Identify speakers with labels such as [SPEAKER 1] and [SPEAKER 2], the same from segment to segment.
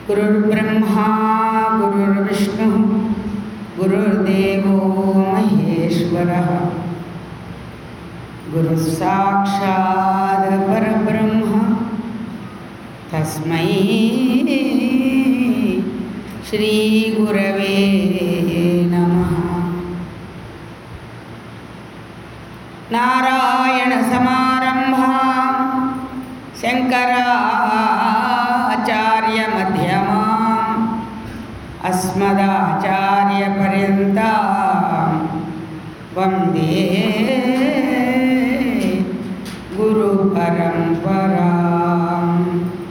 [SPEAKER 1] गुरुर्ब्रह्मा गुरुर्विष्णुः गुरुर्देवो महेश्वरः गुरुः साक्षात् परब्रह्म तस्मै श्रीगुरवे नमः नारायणसमारम्भां शङ्कराचार्यमध्यमाम् अस्मदाचार्यपर्यन्तां वन्दे गुरुपरम्पराम्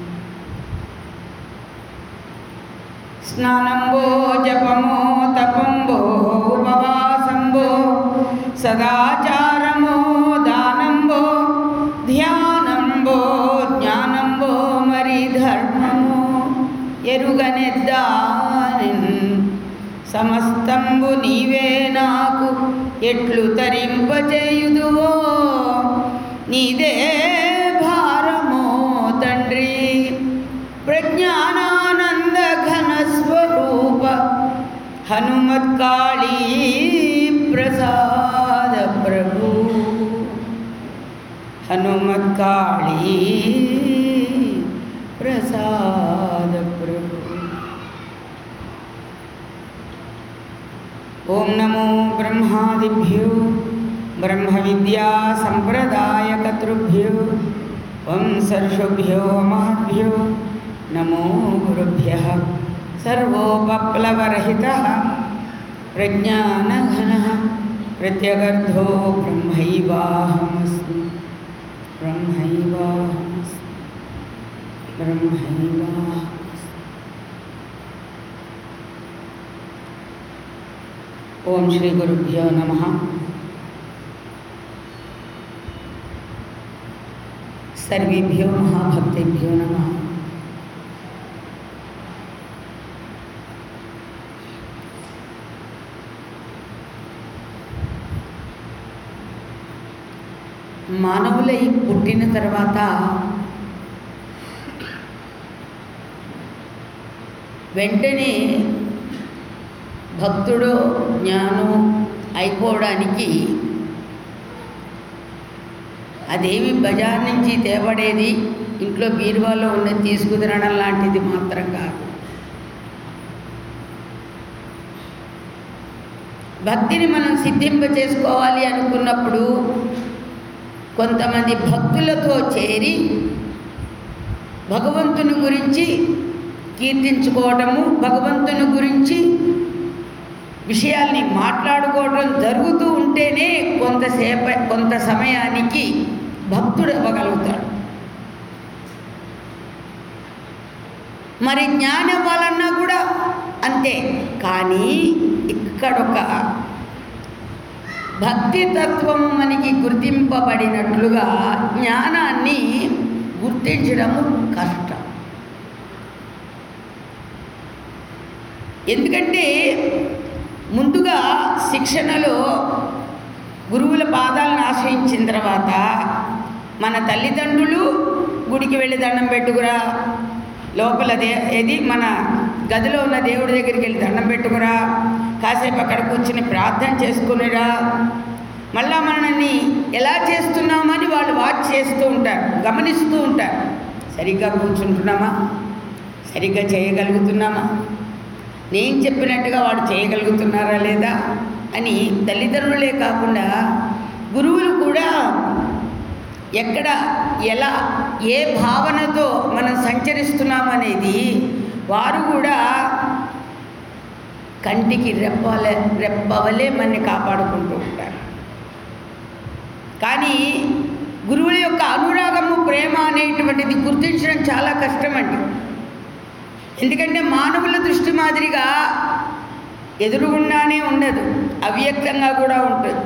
[SPEAKER 1] స్నానంబో జపమో తపంబో ఉపవాసంబో సదాచారమో దానంబో ధ్యానంబో జ్ఞానంబో మరి ధర్మమో ఎరుగనెద్దానిన్ సమస్తంబు నీవే నాకు ఎట్లు తరింపచేయుదువో నీదే భారమో తండ్రి ప్రజ్ఞానానంద ఘన స్వరూప హనుమత్కాళీ ప్రసాద ప్రభు హనుమత్కాళీ ప్రసాద ప్రభు ఓం నమో బ్రహ్మాదిభ్యో బ్రహ్మ విద్యా సంప్రదాయకతృభ్యో వంశర్షుభ్యో మహద్భ్యో నమో గురుభ్య సర్వోపప్లవరహిత ప్రజ్ఞానఘన ప్రత్యగర్ధో బ్రహ్మైవాహమస్మి బ్రహ్మైవాహమస్మి బ్రహ్మైవాహమస్మి ఓం శ్రీ గురుభ్యో నమ సర్వేభ్యో మహాభక్తేభ్యో నమ మానవులై పుట్టిన తర్వాత వెంటనే భక్తుడు జ్ఞానం అయిపోవడానికి అదేమి బజార్ నుంచి తేబడేది ఇంట్లో బీరువాలో ఉన్నది తీసుకుతినడం లాంటిది మాత్రం కాదు భక్తిని మనం సిద్ధింప చేసుకోవాలి అనుకున్నప్పుడు కొంతమంది భక్తులతో చేరి భగవంతుని గురించి కీర్తించుకోవటము భగవంతుని గురించి విషయాల్ని మాట్లాడుకోవడం జరుగుతూ ఉంటేనే కొంతసేప కొంత సమయానికి భక్తుడు అవ్వగలుగుతాడు మరి జ్ఞానం వలన కూడా అంతే కానీ ఇక్కడొక భక్తి తత్వం మనకి గుర్తింపబడినట్లుగా జ్ఞానాన్ని గుర్తించడము కష్టం ఎందుకంటే ముందుగా శిక్షణలో గురువుల పాదాలను ఆశ్రయించిన తర్వాత మన తల్లిదండ్రులు గుడికి వెళ్ళి దండం పెట్టుకురా లోపల దే ఏది మన గదిలో ఉన్న దేవుడి దగ్గరికి వెళ్ళి దండం పెట్టుకురా కాసేపు అక్కడ కూర్చుని ప్రార్థన చేసుకునిరా మళ్ళా మనల్ని ఎలా చేస్తున్నామని వాళ్ళు వాచ్ చేస్తూ ఉంటారు గమనిస్తూ ఉంటారు సరిగ్గా కూర్చుంటున్నామా సరిగ్గా చేయగలుగుతున్నామా నేను చెప్పినట్టుగా వాడు చేయగలుగుతున్నారా లేదా అని తల్లిదండ్రులే కాకుండా గురువులు కూడా ఎక్కడ ఎలా ఏ భావనతో మనం సంచరిస్తున్నామనేది వారు కూడా కంటికి రెప్పలే రెప్పవలే మనని కాపాడుకుంటూ ఉంటారు కానీ గురువుల యొక్క అనురాగము ప్రేమ అనేటువంటిది గుర్తించడం చాలా కష్టమండి ఎందుకంటే మానవుల దృష్టి మాదిరిగా ఎదురుగుండానే ఉండదు అవ్యక్తంగా కూడా ఉంటుంది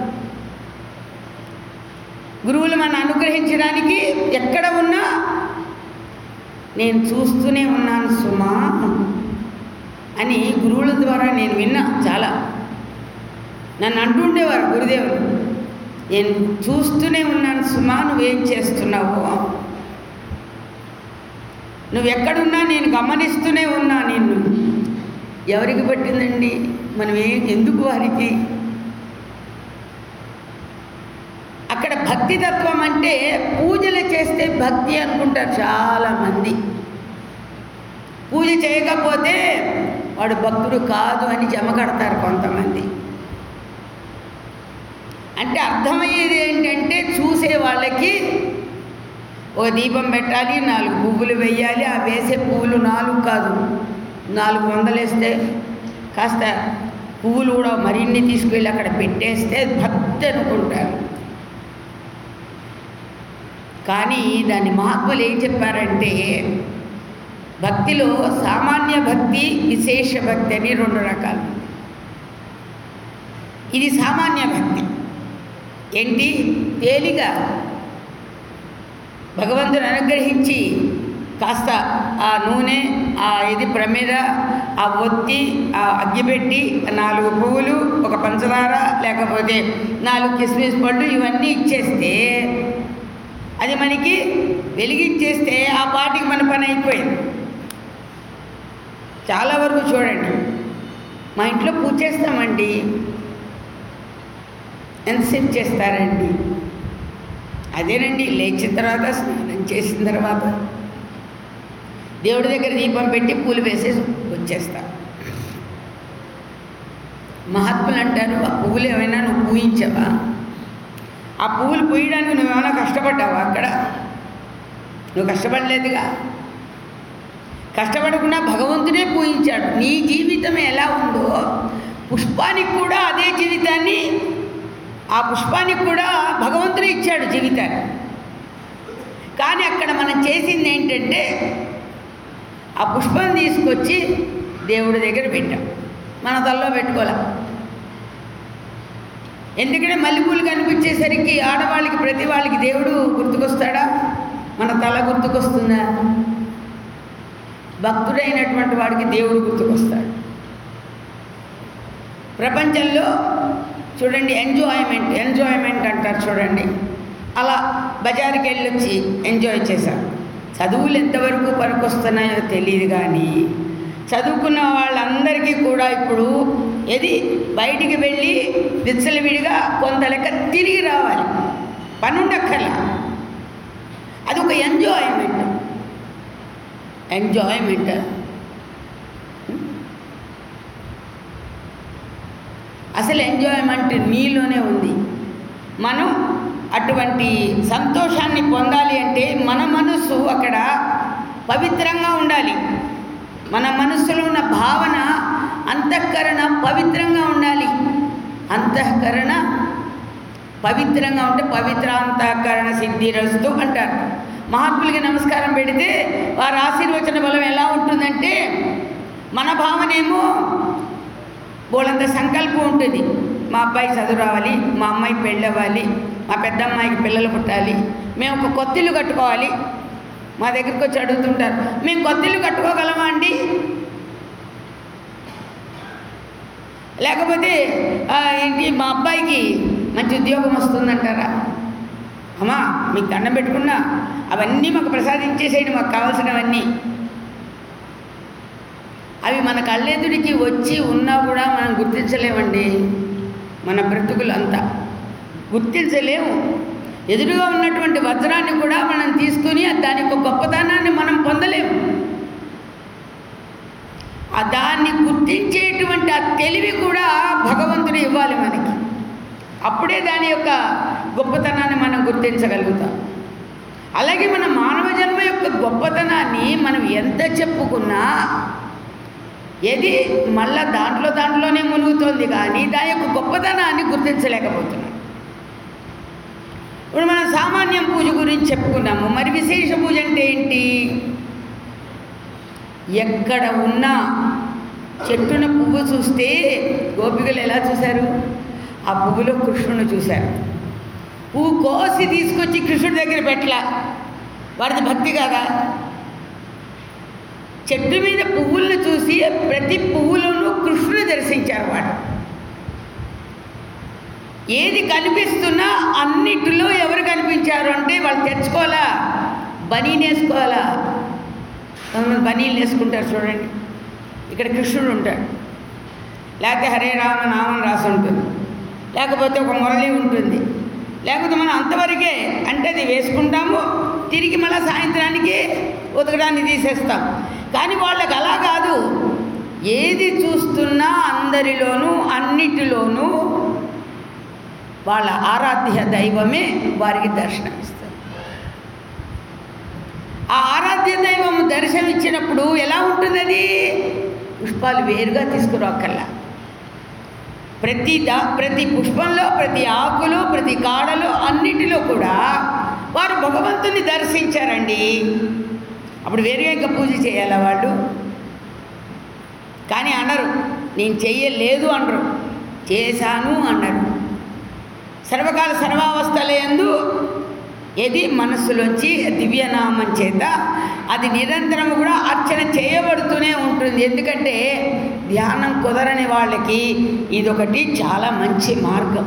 [SPEAKER 1] గురువులు మనం అనుగ్రహించడానికి ఎక్కడ ఉన్నా నేను చూస్తూనే ఉన్నాను సుమా అని గురువుల ద్వారా నేను విన్నా చాలా నన్ను అంటుండేవారు గురుదేవులు నేను చూస్తూనే ఉన్నాను సుమా నువ్వేం చేస్తున్నావు నువ్వు ఎక్కడున్నా నేను గమనిస్తూనే ఉన్నా నిన్ను ఎవరికి పట్టిందండి మనం ఏ ఎందుకు వారికి అక్కడ భక్తి తత్వం అంటే పూజలు చేస్తే భక్తి అనుకుంటారు చాలామంది పూజ చేయకపోతే వాడు భక్తుడు కాదు అని జమ కడతారు కొంతమంది అంటే అర్థమయ్యేది ఏంటంటే చూసే వాళ్ళకి ఒక దీపం పెట్టాలి నాలుగు పువ్వులు వేయాలి ఆ వేసే పువ్వులు నాలుగు కాదు నాలుగు వందలు వేస్తే కాస్త పువ్వులు కూడా మరిన్ని తీసుకువెళ్ళి అక్కడ పెట్టేస్తే భక్తి అనుకుంటారు కానీ దాని మహాత్ములు ఏం చెప్పారంటే భక్తిలో సామాన్య భక్తి విశేష భక్తి అని రెండు రకాలు ఇది సామాన్య భక్తి ఏంటి తేలిగా భగవంతుని అనుగ్రహించి కాస్త ఆ నూనె ఆ ఇది ప్రమేద ఆ ఒత్తి ఆ అగ్గిపెట్టి నాలుగు పువ్వులు ఒక పంచదార లేకపోతే నాలుగు కిస్మిస్ పళ్ళు ఇవన్నీ ఇచ్చేస్తే అది మనకి వెలిగించేస్తే ఆ పాటికి మన పని అయిపోయింది చాలా వరకు చూడండి మా ఇంట్లో పూజ చేస్తామండి ఎంతసేపు చేస్తారండి అదేనండి లేచిన తర్వాత స్నానం చేసిన తర్వాత దేవుడి దగ్గర దీపం పెట్టి పూలు వేసేసి వచ్చేస్తా మహాత్ములు అంటారు ఆ పువ్వులు ఏమైనా నువ్వు పూయించావా ఆ పువ్వులు పూయడానికి నువ్వేమైనా కష్టపడ్డావా అక్కడ నువ్వు కష్టపడలేదుగా కష్టపడకుండా భగవంతుడే పూజించాడు నీ జీవితం ఎలా ఉందో పుష్పానికి కూడా అదే జీవితాన్ని ఆ పుష్పానికి కూడా భగవంతుడే ఇచ్చాడు జీవితాన్ని కానీ అక్కడ మనం చేసింది ఏంటంటే ఆ పుష్పం తీసుకొచ్చి దేవుడి దగ్గర పెట్టాం మన తల్లో పెట్టుకోలే ఎందుకంటే మల్లెపూలు కనిపించేసరికి ఆడవాళ్ళకి ప్రతి వాళ్ళకి దేవుడు గుర్తుకొస్తాడా మన తల గుర్తుకొస్తుందా భక్తుడైనటువంటి వాడికి దేవుడు గుర్తుకొస్తాడు ప్రపంచంలో చూడండి ఎంజాయ్మెంట్ ఎంజాయ్మెంట్ అంటారు చూడండి అలా బజారుకి వెళ్ళొచ్చి ఎంజాయ్ చేశాం చదువులు ఎంతవరకు పనికొస్తున్నాయో తెలియదు కానీ చదువుకున్న వాళ్ళందరికీ కూడా ఇప్పుడు ఏది బయటికి వెళ్ళి విచ్చలవిడిగా కొంత లెక్క తిరిగి రావాలి పని ఉండక్కర్లా అది ఒక ఎంజాయ్మెంట్ ఎంజాయ్మెంట్ అసలు ఎంజాయ్మెంట్ నీలోనే ఉంది మనం అటువంటి సంతోషాన్ని పొందాలి అంటే మన మనస్సు అక్కడ పవిత్రంగా ఉండాలి మన మనస్సులో ఉన్న భావన అంతఃకరణ పవిత్రంగా ఉండాలి అంతఃకరణ పవిత్రంగా ఉంటే పవిత్రాంతఃకరణ సిద్ధిరస్తు అంటారు మహాత్ములకి నమస్కారం పెడితే వారి ఆశీర్వచన బలం ఎలా ఉంటుందంటే మన భావనేమో బోలంత సంకల్పం ఉంటుంది మా అబ్బాయి చదువు రావాలి మా అమ్మాయి పెళ్ళవ్వాలి మా పెద్ద అమ్మాయికి పిల్లలు పుట్టాలి మేము ఒక కొత్తిల్లు కట్టుకోవాలి మా దగ్గరికి వచ్చి అడుగుతుంటారు మేము కొత్తిల్లు కట్టుకోగలమా అండి లేకపోతే ఆ, ఏంటి మా అబ్బాయికి మంచి ఉద్యోగం వస్తుందంటారా అమ్మా మీకు దండం పెట్టుకున్నా అవన్నీ మాకు ప్రసాదించేసేయండి మాకు కావాల్సినవన్నీ అవి మన కళ్ళెదుడికి వచ్చి ఉన్నా కూడా మనం గుర్తించలేమండి మన బ్రతుకులంతా గుర్తించలేము ఎదురుగా ఉన్నటువంటి వజ్రాన్ని కూడా మనం తీసుకుని దాని యొక్క గొప్పతనాన్ని మనం పొందలేము ఆ దాన్ని గుర్తించేటువంటి ఆ తెలివి కూడా భగవంతుడు ఇవ్వాలి మనకి అప్పుడే దాని యొక్క గొప్పతనాన్ని మనం గుర్తించగలుగుతాం అలాగే మన మానవ జన్మ యొక్క గొప్పతనాన్ని మనం ఎంత చెప్పుకున్నా ఏది మళ్ళా దాంట్లో దాంట్లోనే మునుగుతోంది కానీ దాని యొక్క గొప్పతనాన్ని గుర్తించలేకపోతున్నాం ఇప్పుడు మనం సామాన్యం పూజ గురించి చెప్పుకున్నాము మరి విశేష పూజ అంటే ఏంటి ఎక్కడ ఉన్నా చెట్టున పువ్వు చూస్తే గోపికలు ఎలా చూశారు ఆ పువ్వులో కృష్ణుని చూశారు పువ్వు కోసి తీసుకొచ్చి కృష్ణుడి దగ్గర పెట్టలా వారిది భక్తి కాదా చెట్టు మీద పువ్వులను చూసి ప్రతి పువ్వులోనూ కృష్ణుని దర్శించారు వాడు ఏది కనిపిస్తున్నా అన్నిటిలో ఎవరు కనిపించారు అంటే వాళ్ళు తెచ్చుకోవాలా బనీనేసుకోవాలా కొంతమంది బనీలు వేసుకుంటారు చూడండి ఇక్కడ కృష్ణుడు ఉంటాడు లేకపోతే హరే రామ నామం రాసి ఉంటుంది లేకపోతే ఒక మురళి ఉంటుంది లేకపోతే మనం అంతవరకే అంటే అది వేసుకుంటాము తిరిగి మళ్ళీ సాయంత్రానికి ఉతకడాన్ని తీసేస్తాం కానీ వాళ్ళకి అలా కాదు ఏది చూస్తున్నా అందరిలోనూ అన్నిటిలోనూ వాళ్ళ ఆరాధ్య దైవమే వారికి దర్శనమిస్తారు ఆ ఆరాధ్య దైవం దర్శనమిచ్చినప్పుడు ఎలా ఉంటుంది అది పుష్పాలు వేరుగా తీసుకురాకల్లా ప్రతి దా ప్రతి పుష్పంలో ప్రతి ఆకులో ప్రతి కాడలో అన్నిటిలో కూడా వారు భగవంతుని దర్శించారండి అప్పుడు వేరుగా ఇంకా పూజ చేయాలా వాళ్ళు కానీ అనరు నేను చెయ్యలేదు అనరు చేశాను అన్నారు సర్వకాల సర్వావస్థలందు ఏది మనస్సులోంచి దివ్యనామం చేత అది నిరంతరం కూడా అర్చన చేయబడుతూనే ఉంటుంది ఎందుకంటే ధ్యానం కుదరని వాళ్ళకి ఇదొకటి చాలా మంచి మార్గం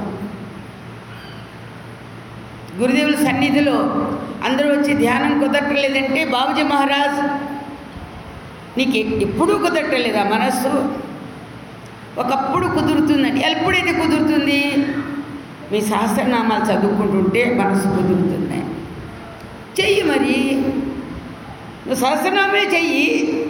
[SPEAKER 1] గురుదేవుల సన్నిధిలో అందరూ వచ్చి ధ్యానం కుదరట్లేదంటే బాబుజీ మహారాజ్ నీకు ఎ- ఎప్పుడూ కుదరట్లేదా మనస్సు ఒకప్పుడు కుదురుతుందండి ఎప్పుడైతే కుదురుతుంది మీ సహస్రనామాలు చదువుకుంటుంటే మనసు కుదురుతుంది చెయ్యి మరి నువ్వు సహస్రనామే చెయ్యి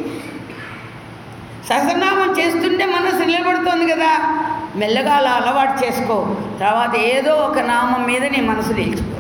[SPEAKER 1] సహస్రనామం చేస్తుంటే మనసు నిలబడుతోంది కదా మెల్లగా అలా అలవాటు చేసుకో తర్వాత ఏదో ఒక నామం మీద నీ మనసు నిలిచిపో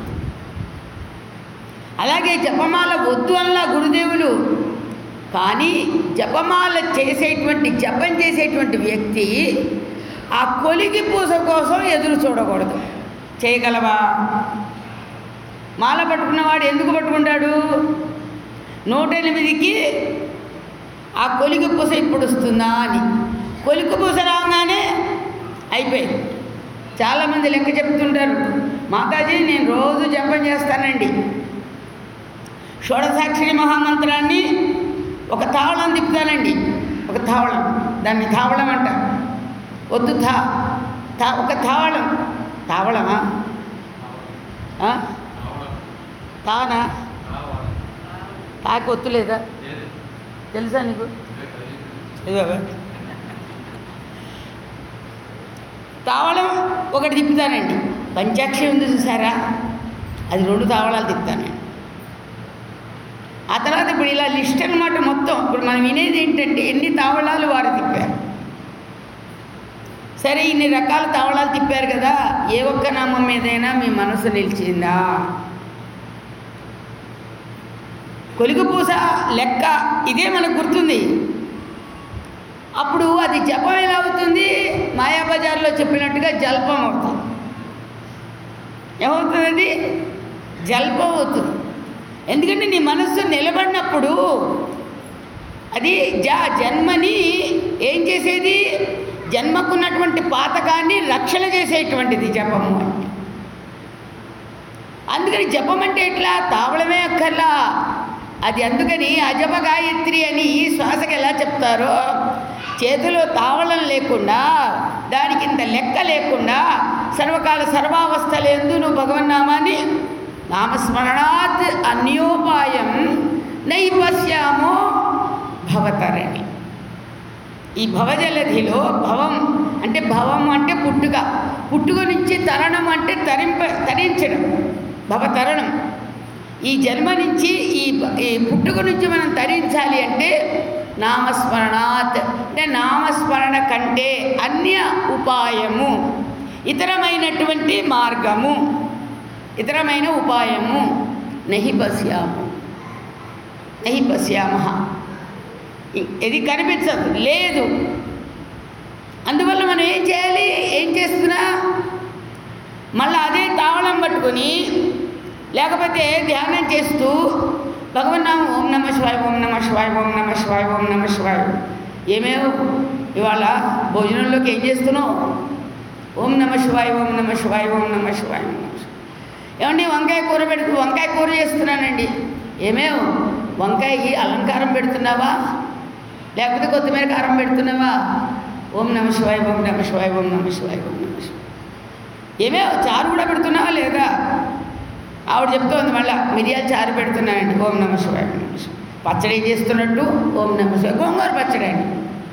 [SPEAKER 1] అలాగే జపమాల వద్దు అన్నా గురుదేవులు కానీ జపమాల చేసేటువంటి జపం చేసేటువంటి వ్యక్తి ఆ కొలిగి పూస కోసం ఎదురు చూడకూడదు చేయగలవా మాల పట్టుకున్నవాడు ఎందుకు పట్టుకుంటాడు నూట ఎనిమిదికి ఆ కొలిగి పూస ఇప్పుడు వస్తుందా అని కొలికి పూస రాగానే అయిపోయింది చాలామంది లెక్క చెప్తుంటారు మాతాజీ నేను రోజు జపం చేస్తానండి షోడసాక్షి మహామంత్రాన్ని ఒక తావళం తిప్పుతానండి ఒక తావళం దాన్ని తావళం అంట వద్దు తా తా ఒక తావళం తావళమా ఆ? తానా తాకి ఒత్తులేదా తెలుసా నీకు ఇదిగో. తావళం ఒకటి తిప్పుతానండి పంచాక్షి ఉంది చూసారా అది రెండు తావళాలు తిప్పుతానండి ఆ తర్వాత ఇప్పుడు ఇలా లిస్ట్ అనమాట మొత్తం ఇప్పుడు మనం వినేది ఏంటంటే ఎన్ని తావళాలు వారు తిప్పారు సరే ఇన్ని రకాల తావళాలు తిప్పారు కదా ఏ ఒక్క నామం మీదైనా మీ మనసు నిలిచిందా కొలుగుపూస లెక్క ఇదే మనకు గుర్తుంది అప్పుడు అది జపం ఎలా అవుతుంది మాయాబజార్లో చెప్పినట్టుగా జల్పం అవుతుంది ఏమవుతుంది అది జల్పం అవుతుంది ఎందుకంటే నీ మనస్సు నిలబడినప్పుడు అది జా జన్మని ఏం చేసేది జన్మకున్నటువంటి పాతకాన్ని రక్షణ చేసేటువంటిది జపము అంటే అందుకని జపం అంటే ఎట్లా తావళమే అక్కర్లా అది అందుకని అజప గాయత్రి అని ఈ శ్వాసకి ఎలా చెప్తారో చేతిలో తావళం లేకుండా దానికి ఇంత లెక్క లేకుండా సర్వకాల సర్వావస్థలందు నువ్వు భగవన్నామాన్ని నామస్మరణాత్ అన్యోపాయం నైపశ్యామో భవతరణి ఈ భవజలధిలో భవం అంటే భవం అంటే పుట్టుక పుట్టుక నుంచి తరణం అంటే తరింప తరించడం భవతరణం ఈ జన్మ నుంచి ఈ ఈ పుట్టుక నుంచి మనం తరించాలి అంటే నామస్మరణాత్ అంటే నామస్మరణ కంటే అన్య ఉపాయము ఇతరమైనటువంటి మార్గము ఇతరమైన ఉపాయము నహి పశ్యాము నహి పశ్యామ ఇది కనిపించదు లేదు అందువల్ల మనం ఏం చేయాలి ఏం చేస్తున్నా మళ్ళీ అదే తావళం పట్టుకొని లేకపోతే ధ్యానం చేస్తూ భగవన్నామం ఓం నమ శివాయ ఓం నమ శివాయ ఓం నమ శివాయ ఓం నమ శివాయ ఏమేమో ఇవాళ భోజనంలోకి ఏం చేస్తున్నావు ఓం నమ శివాయ ఓం నమ శివాయ ఓం నమ శివాయ ఓం నమ శివాయ ఏమండి వంకాయ కూర పెడుతూ వంకాయ కూర చేస్తున్నానండి ఏమేమో వంకాయకి అలంకారం పెడుతున్నావా లేకపోతే కొత్తిమీర కారం పెడుతున్నావా ఓం నమ శివాయ ఓం నమ శివాయ ఓం నమ శివాయ ఓం నమ శివాయ ఏమే చారు కూడా పెడుతున్నావా లేదా ఆవిడ చెప్తోంది మళ్ళా మిరియాలు చారు పెడుతున్నానండి ఓం నమ శివాయ ఓం నమ శివాయ పచ్చడి చేస్తున్నట్టు ఓం నమ శివాయ గోంగూర పచ్చడి అని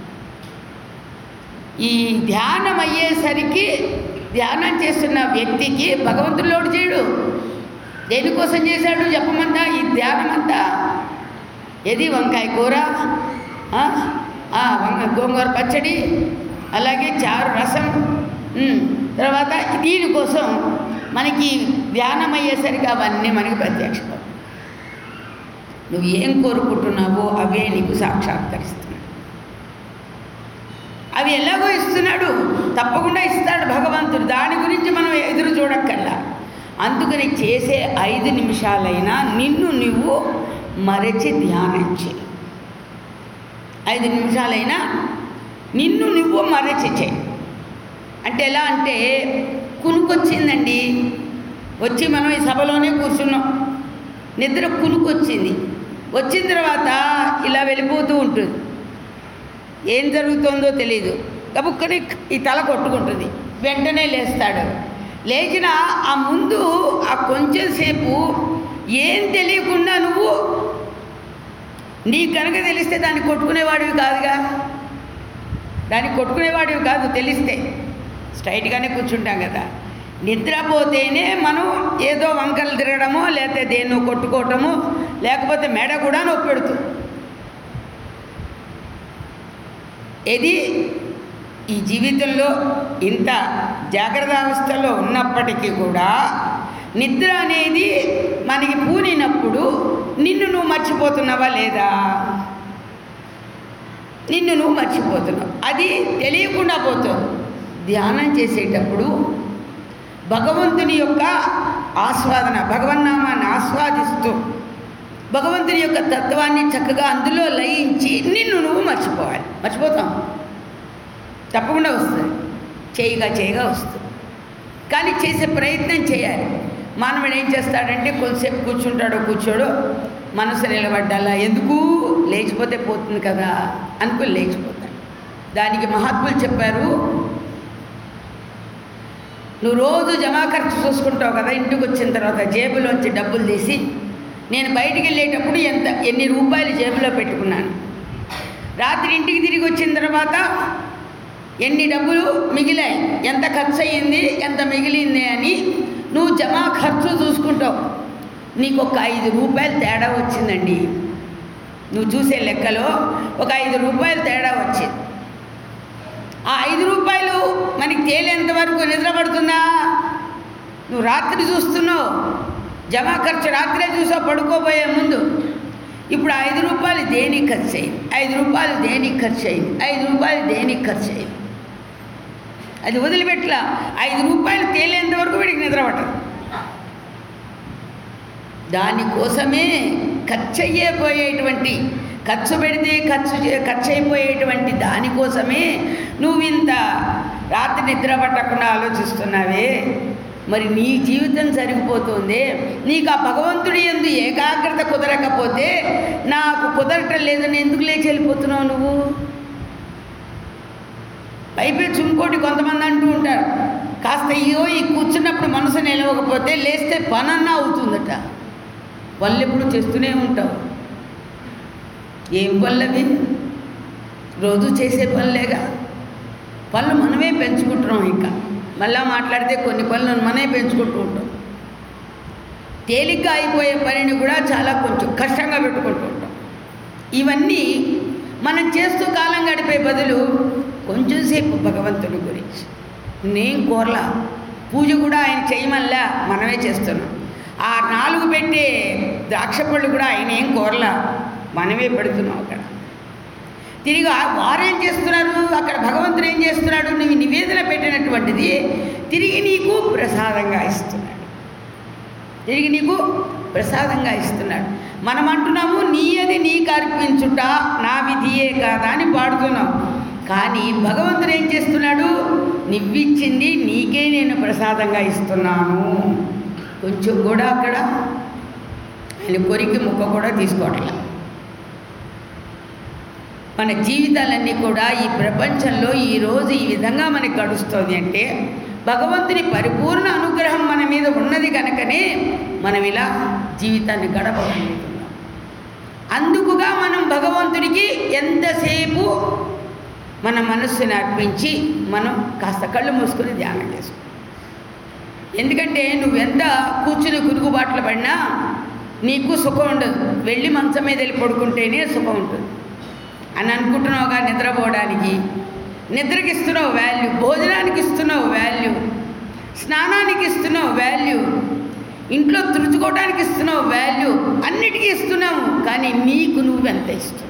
[SPEAKER 1] ఈ ధ్యానం అయ్యేసరికి ధ్యానం చేస్తున్న వ్యక్తికి భగవంతుడు లోటు చేయడు దేనికోసం చేశాడు చెప్పమంతా ఈ ధ్యానం అంతా ఏది వంకాయ కూర ఆ, ఆ, వంగ గోంగూర పచ్చడి అలాగే చారు రసం ఉమ్, తర్వాత దీనికోసం మనకి ధ్యానం అయ్యేసరికి అవన్నీ మనకి ప్రత్యక్షం నువ్వు ఏం కోరుకుంటున్నావో అవే నీకు సాక్షాత్కరిస్తున్నాడు అవి ఎలాగో ఇస్తున్నాడు తప్పకుండా ఇస్తాడు భగవంతుడు దాని గురించి మనం ఎదురు చూడక్కర్లా అందుకని చేసే ఐదు నిమిషాలైనా నిన్ను నువ్వు మరచి ధ్యానం చేయి ఐదు నిమిషాలైనా నిన్ను నువ్వు మరచి చేయి అంటే ఎలా అంటే కునుకొచ్చిందండి వచ్చి మనం ఈ సభలోనే కూర్చున్నాం నిద్ర కునుకొచ్చింది వచ్చిన తర్వాత ఇలా వెళ్ళిపోతూ ఉంటుంది ఏం జరుగుతుందో తెలియదు గబుక్కని ఈ తల కొట్టుకుంటుంది వెంటనే లేస్తాడు లేచిన ఆ ముందు ఆ కొంచెం సేపు ఏం తెలియకుండా నువ్వు నీ కనుక తెలిస్తే దాన్ని కొట్టుకునేవాడివి కాదుగా దాన్ని కొట్టుకునేవాడివి కాదు తెలిస్తే స్ట్రైట్గానే కూర్చుంటాం కదా నిద్రపోతేనే మనం ఏదో వంకలు తిరగడమో లేకపోతే దేన్నో కొట్టుకోవటమో లేకపోతే మెడ కూడా నొప్పి పెడుతుంది ఇది ఈ జీవితంలో ఇంత జాగ్రత్త అవస్థలో ఉన్నప్పటికీ కూడా నిద్ర అనేది మనకి పూనినప్పుడు నిన్ను నువ్వు మర్చిపోతున్నావా లేదా నిన్ను నువ్వు మర్చిపోతున్నావు అది తెలియకుండా పోతుంది ధ్యానం చేసేటప్పుడు భగవంతుని యొక్క ఆస్వాదన భగవన్నామాన్ని ఆస్వాదిస్తూ భగవంతుని యొక్క తత్వాన్ని చక్కగా అందులో లయించి నిన్ను నువ్వు మర్చిపోవాలి మర్చిపోతాం తప్పకుండా వస్తుంది చేయగా చేయగా వస్తుంది కానీ చేసే ప్రయత్నం చేయాలి మానవుడు ఏం చేస్తాడంటే కొంతసేపు కూర్చుంటాడో కూర్చోడో మనసు నిలబడ్డాలా ఎందుకు లేచిపోతే పోతుంది కదా అనుకుని లేచిపోతాడు దానికి మహాత్ములు చెప్పారు నువ్వు రోజు జమా ఖర్చు చూసుకుంటావు కదా ఇంటికి వచ్చిన తర్వాత జేబులోంచి డబ్బులు తీసి నేను బయటికి వెళ్ళేటప్పుడు ఎంత ఎన్ని రూపాయలు జేబులో పెట్టుకున్నాను రాత్రి ఇంటికి తిరిగి వచ్చిన తర్వాత ఎన్ని డబ్బులు మిగిలాయి ఎంత ఖర్చు అయ్యింది ఎంత మిగిలింది అని నువ్వు జమా ఖర్చు చూసుకుంటావు నీకు ఒక ఐదు రూపాయలు తేడా వచ్చిందండి నువ్వు చూసే లెక్కలో ఒక ఐదు రూపాయలు తేడా వచ్చింది ఆ ఐదు రూపాయలు మనకి తేలేంత వరకు నిద్రపడుతుందా నువ్వు రాత్రి చూస్తున్నావు జమా ఖర్చు రాత్రే చూసావు పడుకోబోయే ముందు ఇప్పుడు ఐదు రూపాయలు దేనికి ఖర్చు అయింది ఐదు రూపాయలు దేనికి ఖర్చు అయింది ఐదు రూపాయలు దేనికి ఖర్చు అయింది అది వదిలిపెట్టలా ఐదు రూపాయలు తేలేంత వరకు వీడికి నిద్ర పట్టదు దానికోసమే ఖర్చు అయ్యేపోయేటువంటి ఖర్చు పెడితే ఖర్చు చే- ఖర్చు అయిపోయేటువంటి దానికోసమే నువ్వు ఇంత రాత్రి నిద్ర పట్టకుండా ఆలోచిస్తున్నావే మరి నీ జీవితం సరిగిపోతుంది నీకు ఆ భగవంతుడి ఎందు ఏకాగ్రత కుదరకపోతే నాకు కుదరటం లేదని ఎందుకు లేచి వెళ్ళిపోతున్నావు నువ్వు పైపెచ్చు ఇంకోటి కొంతమంది అంటూ ఉంటారు కాస్త అయ్యో ఈ కూర్చున్నప్పుడు మనసు నిలవకపోతే లేస్తే పనన్నా అవుతుందట పనులు ఎప్పుడు చేస్తూనే ఉంటావు ఏం పనులవి రోజు చేసే పనులేగా పనులు మనమే పెంచుకుంటున్నాం ఇంకా మళ్ళా మాట్లాడితే కొన్ని పనులు మనమే పెంచుకుంటూ ఉంటాం తేలిగ్గా అయిపోయే పనిని కూడా చాలా కొంచెం కష్టంగా పెట్టుకుంటూ ఉంటాం ఇవన్నీ మనం చేస్తూ కాలం గడిపే బదులు కొంచెం సేపు భగవంతుడి గురించి నేను కోరలా పూజ కూడా ఆయన చేయమల్లా మనమే చేస్తున్నాం ఆ నాలుగు పెట్టే ద్రాక్ష పళ్ళు కూడా ఆయన ఏం కోరలా మనమే పెడుతున్నాం అక్కడ తిరిగి ఆ- వారేం చేస్తున్నారు అక్కడ భగవంతుడు ఏం చేస్తున్నాడు నువ్వు నివేదన పెట్టినటువంటిది తిరిగి నీకు ప్రసాదంగా ఇస్తున్నాడు తిరిగి నీకు ప్రసాదంగా ఇస్తున్నాడు మనం అంటున్నాము నీయది నీకు అర్పించుట నా విధియే కాదా అని పాడుతున్నాం కానీ భగవంతుడు ఏం చేస్తున్నాడు నివ్విచ్చింది నీకే నేను ప్రసాదంగా ఇస్తున్నాను కొంచెం కూడా అక్కడ ఆయన కొరికి ముక్క కూడా తీసుకోవట్లే మన జీవితాలన్నీ కూడా ఈ ప్రపంచంలో ఈరోజు ఈ విధంగా మనకి గడుస్తుంది అంటే భగవంతుని పరిపూర్ణ అనుగ్రహం మన మీద ఉన్నది కనుకనే మనం ఇలా జీవితాన్ని గడపగలుగుతున్నాం అందుకు ఎక్కువగా మనం భగవంతుడికి ఎంతసేపు మన మనస్సుని అర్పించి మనం కాస్త కళ్ళు మూసుకొని ధ్యానం చేసుకో ఎందుకంటే నువ్వెంత కూర్చుని కురుగుబాట్లు పడినా నీకు సుఖం ఉండదు వెళ్ళి మంచం మీద వెళ్ళి పడుకుంటేనే సుఖం ఉంటుంది అని అనుకుంటున్నావుగా నిద్రపోవడానికి నిద్రకి ఇస్తున్నావు వాల్యూ భోజనానికి ఇస్తున్నావు వాల్యూ స్నానానికి ఇస్తున్నావు వాల్యూ ఇంట్లో తుడుచుకోవడానికి ఇస్తున్నావు వాల్యూ అన్నిటికీ ఇస్తున్నావు కానీ నీకు నువ్వెంత ఇస్తున్నావు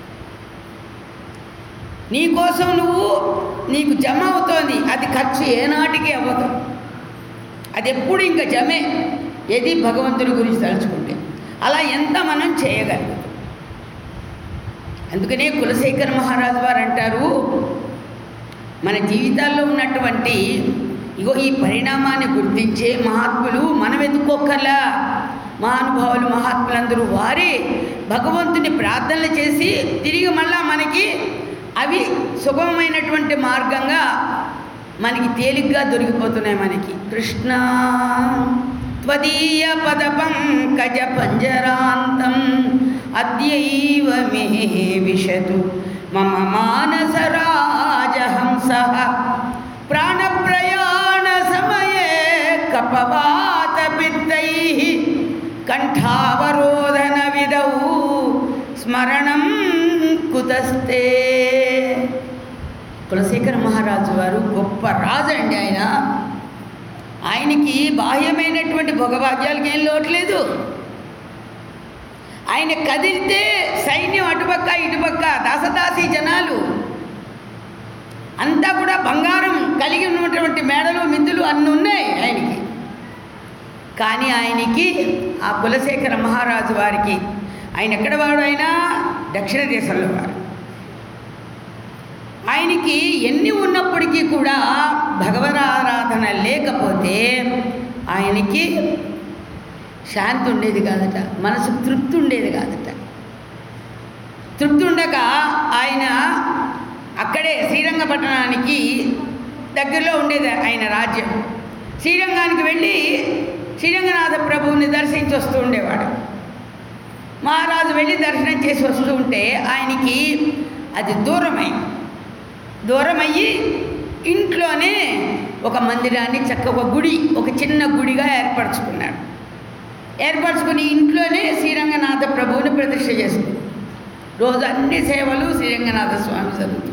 [SPEAKER 1] నీ కోసం నువ్వు నీకు జమ అవుతోంది అది ఖర్చు ఏనాటికి అవ్వదు అది ఎప్పుడు ఇంకా జమే ఏది భగవంతుడి గురించి తలుచుకుంటే అలా ఎంత మనం చేయగలుగుతాం అందుకనే కులశేఖర మహారాజు వారు అంటారు మన జీవితాల్లో ఉన్నటువంటి ఇగో ఈ పరిణామాన్ని గుర్తించే మహాత్ములు మనం ఎదుకోకర్లా మహానుభావులు మహాత్ములందరూ వారే భగవంతుని ప్రార్థనలు చేసి తిరిగి మళ్ళా మనకి అవి సుగమమైనటువంటి మార్గంగా మనకి తేలిగ్గా దొరికిపోతున్నాయి మనకి కృష్ణ త్వదీయ పద పంకజ పంజరాంతం అద్యైవ మే విశతు మమ మానస రాజహంస ప్రాణప్రయాణ సమయే కపవాత పిత్తై కంఠావరోధన విధౌ స్మరణం కుతస్తే కులశేఖర మహారాజు వారు గొప్ప రాజు అండి ఆయన ఆయనకి బాహ్యమైనటువంటి భోగభాగ్యాలకి ఏం లోట్లేదు ఆయన కదిలితే సైన్యం అటుపక్క ఇటుపక్క దాసదాసి జనాలు అంతా కూడా బంగారం కలిగి ఉన్నటువంటి మేడలు మిద్దులు అన్నీ ఉన్నాయి ఆయనకి కానీ ఆయనకి ఆ కులశేఖర మహారాజు వారికి ఆయన ఎక్కడ వాడు ఆయన దక్షిణ దేశంలో వారు ఆయనకి ఎన్ని ఉన్నప్పటికీ కూడా భగవరారాధన లేకపోతే ఆయనకి శాంతి ఉండేది కాదట మనసు తృప్తి ఉండేది కాదట తృప్తి ఉండక ఆయన అక్కడే శ్రీరంగపట్టణానికి దగ్గరలో ఉండేది ఆయన రాజ్యం శ్రీరంగానికి వెళ్ళి శ్రీరంగనాథ ప్రభువుని దర్శించి వస్తూ ఉండేవాడు మహారాజు వెళ్ళి దర్శనం చేసి వస్తూ ఉంటే ఆయనకి అది దూరమైంది దూరమయ్యి ఇంట్లోనే ఒక మందిరాన్ని చక్క ఒక గుడి ఒక చిన్న గుడిగా ఏర్పరచుకున్నాడు ఏర్పరచుకుని ఇంట్లోనే శ్రీరంగనాథ ప్రభువుని ప్రతిష్ఠ చేసుకుంది రోజు అన్ని సేవలు శ్రీరంగనాథ స్వామి జరుగుతుంది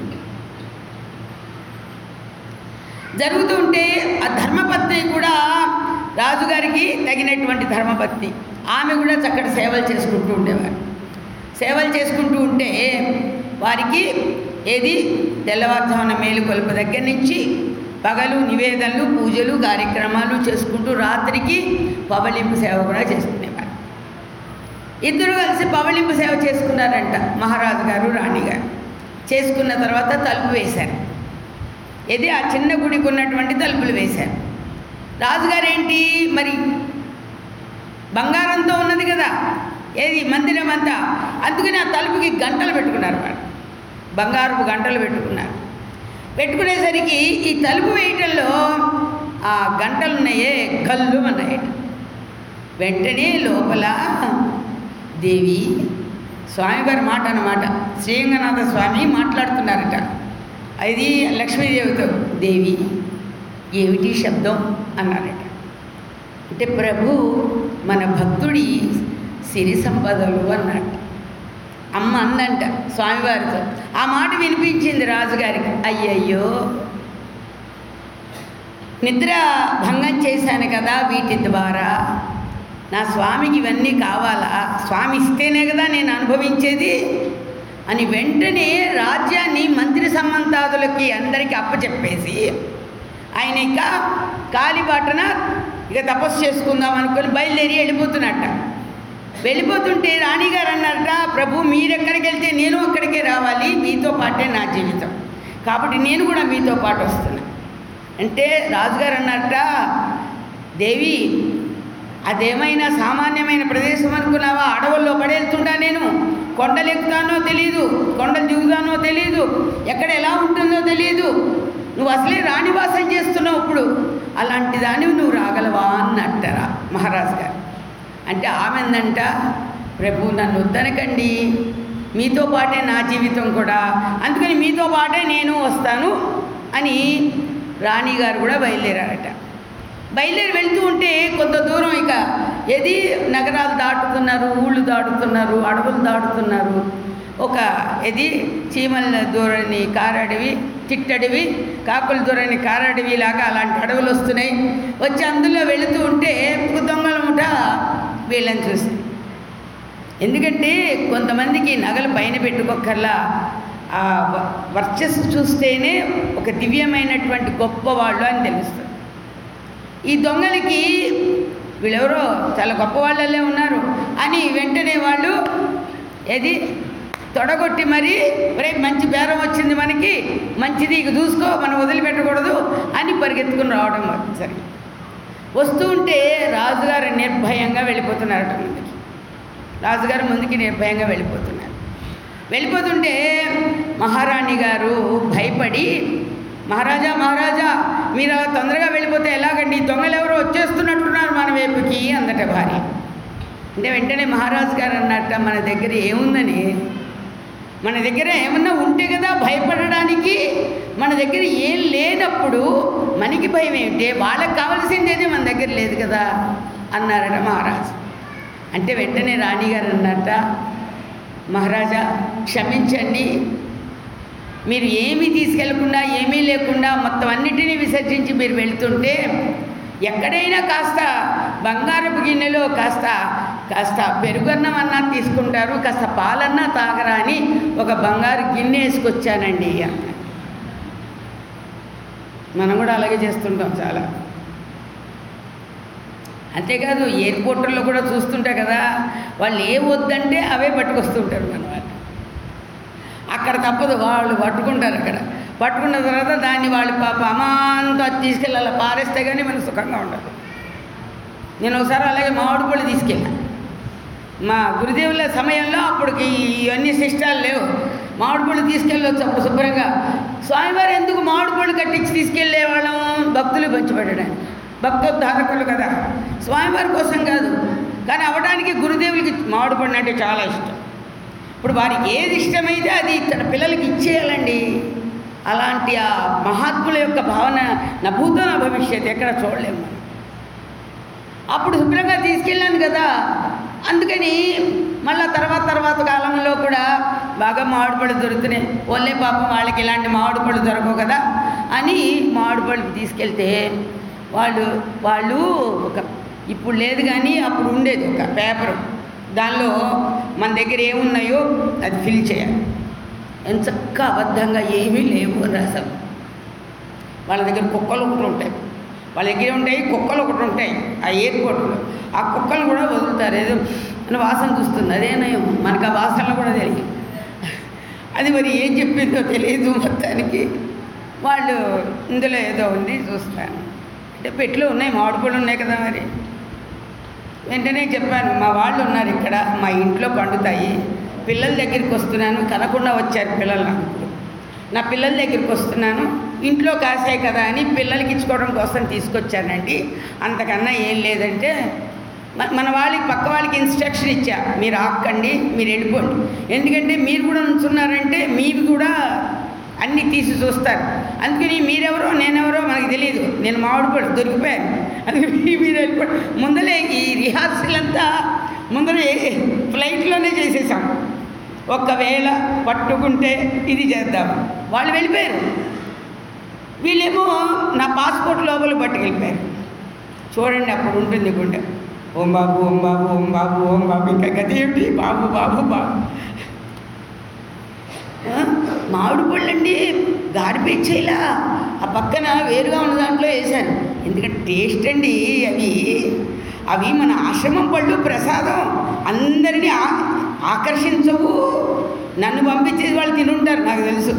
[SPEAKER 1] జరుగుతుంటే ఆ ధర్మపత్ని కూడా రాజుగారికి తగినటువంటి ధర్మపత్ని ఆమె కూడా చక్కటి సేవలు చేసుకుంటూ ఉండేవారు సేవలు చేసుకుంటూ ఉంటే వారికి ఏది తెల్లవారుజామున మేలుకొలుపు దగ్గర నుంచి పగలు నివేదనలు పూజలు కార్యక్రమాలు చేసుకుంటూ రాత్రికి పవలింపు సేవ కూడా చేసుకునేవారు ఇద్దరు కలిసి పవలింపు సేవ చేసుకున్నారంట మహారాజు గారు రాణి గారు చేసుకున్న తర్వాత తలుపు వేశారు ఇది ఆ చిన్న గుడికి ఉన్నటువంటి తలుపులు వేశారు రాజుగారు ఏంటి మరి బంగారంతో ఉన్నది కదా ఏది మందిరం అంతా అందుకని ఆ తలుపుకి గంటలు పెట్టుకున్నారు వాళ్ళు బంగారపు గంటలు పెట్టుకున్నారు పెట్టుకునేసరికి ఈ తలుపు వేయటంలో ఆ గంటలు ఉన్నాయే కళ్ళు అన్నాయట వెంటనే లోపల దేవి స్వామివారి మాట అన్నమాట శ్రీరంగనాథ స్వామి మాట్లాడుతున్నారట అది లక్ష్మీదేవితో దేవి ఏమిటి శబ్దం అన్నారట అంటే ప్రభు మన భక్తుడి సిరి సంపదలు అన్నాడు అమ్మ అందంట స్వామివారితో ఆ మాట వినిపించింది రాజుగారికి అయ్యయ్యో నిద్ర భంగం చేశాను కదా వీటి ద్వారా నా స్వామికి ఇవన్నీ కావాలా స్వామి ఇస్తేనే కదా నేను అనుభవించేది అని వెంటనే రాజ్యాన్ని మంత్రి సమంతాదులకి అందరికీ అప్పచెప్పేసి ఆయన ఇక కాలిబాటన ఇక తపస్సు చేసుకుందాం అనుకొని బయలుదేరి వెళ్ళిపోతున్నట్ట వెళ్ళిపోతుంటే రాణిగారు అన్నారట ప్రభు మీరెక్కడికి వెళ్తే నేను అక్కడికే రావాలి మీతో పాటే నా జీవితం కాబట్టి నేను కూడా మీతో పాటు వస్తున్నా అంటే రాజుగారు అన్నారట దేవి అదేమైనా సామాన్యమైన ప్రదేశం అనుకున్నావా అడవుల్లో పడేస్తుంటా నేను కొండలు ఎక్కుతానో తెలియదు కొండలు దిగుతానో తెలియదు ఎక్కడ ఎలా ఉంటుందో తెలియదు నువ్వు అసలే రాణివాసం చేస్తున్నావు ఇప్పుడు అలాంటి దానివి నువ్వు రాగలవా అన్నట్టరా మహారాజు గారు అంటే ఆమెందంట ప్రభు నన్ను వద్దనకండి మీతో పాటే నా జీవితం కూడా అందుకని మీతో పాటే నేను వస్తాను అని రాణిగారు కూడా బయలుదేరారట బయలుదేరి వెళ్తూ ఉంటే కొంత దూరం ఇక ఏది నగరాలు దాటుతున్నారు ఊళ్ళు దాటుతున్నారు అడవులు దాటుతున్నారు ఒక ఇది చీమల దూరని కారడవి చిట్టడివి కాకుల దూరని కారడవి లాగా అలాంటి అడవులు వస్తున్నాయి వచ్చి అందులో వెళుతూ ఉంటే ఒక దొంగల ముఠ వీళ్ళని చూసి ఎందుకంటే కొంతమందికి నగలు పైన పెట్టుకోకర్లా ఆ వ- వర్చస్సు చూస్తేనే ఒక దివ్యమైనటువంటి గొప్పవాళ్ళు అని తెలుస్తుంది ఈ దొంగలకి వీళ్ళెవరో చాలా గొప్ప వాళ్ళల్లే ఉన్నారు అని వెంటనే వాళ్ళు ఏది తొడగొట్టి మరి రేపు మంచి బేరం వచ్చింది మనకి మంచిది ఇక చూసుకో మనం వదిలిపెట్టకూడదు అని పరిగెత్తుకుని రావడం సరే వస్తూ ఉంటే రాజుగారు నిర్భయంగా వెళ్ళిపోతున్నారట ముందుకి రాజుగారు ముందుకి నిర్భయంగా వెళ్ళిపోతున్నారు వెళ్ళిపోతుంటే మహారాణి గారు భయపడి మహారాజా మహారాజా మీరు అలా తొందరగా వెళ్ళిపోతే ఎలాగండి దొంగలు ఎవరో వచ్చేస్తున్నట్టున్నారు మన వైపుకి అందట భార్య అంటే వెంటనే మహారాజు గారు అన్నట్ట మన దగ్గర ఏముందని మన దగ్గర ఏమన్నా ఉంటే కదా భయపడడానికి మన దగ్గర ఏం లేనప్పుడు మనకి భయం ఏమిటి వాళ్ళకి కావలసిందేది మన దగ్గర లేదు కదా అన్నారట మహారాజు అంటే వెంటనే రాణిగారు అన్నట్ట మహారాజా క్షమించండి మీరు ఏమీ తీసుకెళ్లకుండా ఏమీ లేకుండా మొత్తం అన్నిటినీ విసర్జించి మీరు వెళ్తుంటే ఎక్కడైనా కాస్త బంగారపు గిన్నెలో కాస్త కాస్త పెరుగన్నం అన్నా తీసుకుంటారు కాస్త పాలన్నా తాగరా అని ఒక బంగారు గిన్నె వేసుకొచ్చానండి అన్న మనం కూడా అలాగే చేస్తుంటాం చాలా అంతేకాదు ఎయిర్పోర్టుల్లో కూడా చూస్తుంటా కదా వాళ్ళు ఏ వద్దంటే అవే పట్టుకొస్తుంటారు మన వాళ్ళు అక్కడ తప్పదు వాళ్ళు పట్టుకుంటారు అక్కడ పట్టుకున్న తర్వాత దాన్ని వాళ్ళు పాప అమాంతం అది తీసుకెళ్ళాలి పారేస్తే కానీ మనకు సుఖంగా ఉండదు నేను ఒకసారి అలాగే మామిడి పళ్ళు తీసుకెళ్ళా మా గురుదేవుల సమయంలో అప్పటికి ఇవన్నీ శిష్టాలు లేవు మామిడి పళ్ళు తీసుకెళ్ళవచ్చు అప్పుడు శుభ్రంగా స్వామివారు ఎందుకు మామిడి పళ్ళు కట్టించి తీసుకెళ్లే వాళ్ళం భక్తులు పంచిపెట్టడానికి భక్తోద్ధారకులు కదా స్వామివారి కోసం కాదు కానీ అవడానికి గురుదేవులకి మామిడి పండు అంటే చాలా ఇష్టం ఇప్పుడు వారికి ఏది ఇష్టమైతే అది తన పిల్లలకి ఇచ్చేయాలండి అలాంటి ఆ మహాత్ముల యొక్క భావన నా భూతో నా భవిష్యత్ ఎక్కడ చూడలేము మనం అప్పుడు శుభ్రంగా తీసుకెళ్ళాను కదా అందుకని మళ్ళా తర్వాత తర్వాత కాలంలో కూడా బాగా మామిడి పళ్ళు దొరుకుతున్నాయి ఓన్లే పాపం వాళ్ళకి ఇలాంటి మామిడి పళ్ళు దొరకవు కదా అని మామిడి పళ్ళు తీసుకెళ్తే వాళ్ళు వాళ్ళు ఒక ఇప్పుడు లేదు కానీ అప్పుడు ఉండేది ఒక పేపరు దానిలో మన దగ్గర ఏమున్నాయో అది ఫిల్ చేయాలి ఎంత చక్కగా అబద్ధంగా ఏమీ లేవు అని రాశారు వాళ్ళ దగ్గర కుక్కలు ఒకటి ఉంటాయి వాళ్ళ దగ్గర ఉంటాయి కుక్కలు ఒకటి ఉంటాయి ఆ ఎయిర్పోర్ట్లో ఆ కుక్కలు కూడా వదులుతారు ఏదో మన వాసన చూస్తుంది అదేనయం మనకు ఆ వాసనలు కూడా తెలియదు అది మరి ఏం చెప్పిందో తెలియదు మొత్తానికి వాళ్ళు ఇందులో ఏదో ఉంది చూస్తాను అంటే పెట్లు ఉన్నాయి మామిడి పళ్ళు ఉన్నాయి కదా మరి వెంటనే చెప్పాను మా వాళ్ళు ఉన్నారు ఇక్కడ మా ఇంట్లో పండుతాయి పిల్లల దగ్గరికి వస్తున్నాను కనకుండా వచ్చారు పిల్లలు నాకు ఇప్పుడు. నా పిల్లల దగ్గరికి వస్తున్నాను ఇంట్లో కాసాయి కదా అని పిల్లలకి ఇచ్చుకోవడం కోసం తీసుకొచ్చానండి అంతకన్నా ఏం లేదంటే మ- మన వాళ్ళకి పక్క వాళ్ళకి ఇన్స్ట్రక్షన్ ఇచ్చా మీరు ఆక్కండి మీరు వెళ్ళిపోండి ఎందుకంటే మీరు కూడా ఉంచున్నారంటే మీవి కూడా అన్నీ తీసి చూస్తారు అందుకని మీరెవరో నేనెవరో మనకు తెలియదు నేను మామిడి పడు దొరికిపోయాను అందుకని మీ- మీరు వెళ్ళిపోండి ముందలే ఈ రిహార్సల్ అంతా ముందరే ఫ్లైట్లోనే చేసేసాం ఒక్కవేళ పట్టుకుంటే ఇది చేద్దాం వాళ్ళు వెళ్ళిపోయారు వీళ్ళేమో నా పాస్పోర్ట్ లోపల పట్టుకెళ్ళిపోయారు చూడండి అప్పుడు ఉంటుంది గుండె ఓం బాబు ఓం బాబు ఓం బాబు ఓం బాబు ఇంకా గతి ఏమిటి బాబు బాబు బాబు ఆ, మామిడి పళ్ళండి గారిపెచ్చేలా ఆ పక్కన వేరుగా ఉన్న దాంట్లో వేశాను ఎందుకంటే టేస్ట్ అండి అవి అవి మన ఆశ్రమం పళ్ళు ప్రసాదం అందరినీ ఆ ఆకర్షించవు నన్ను పంపించేది వాళ్ళు తినుంటారు నాకు తెలుసు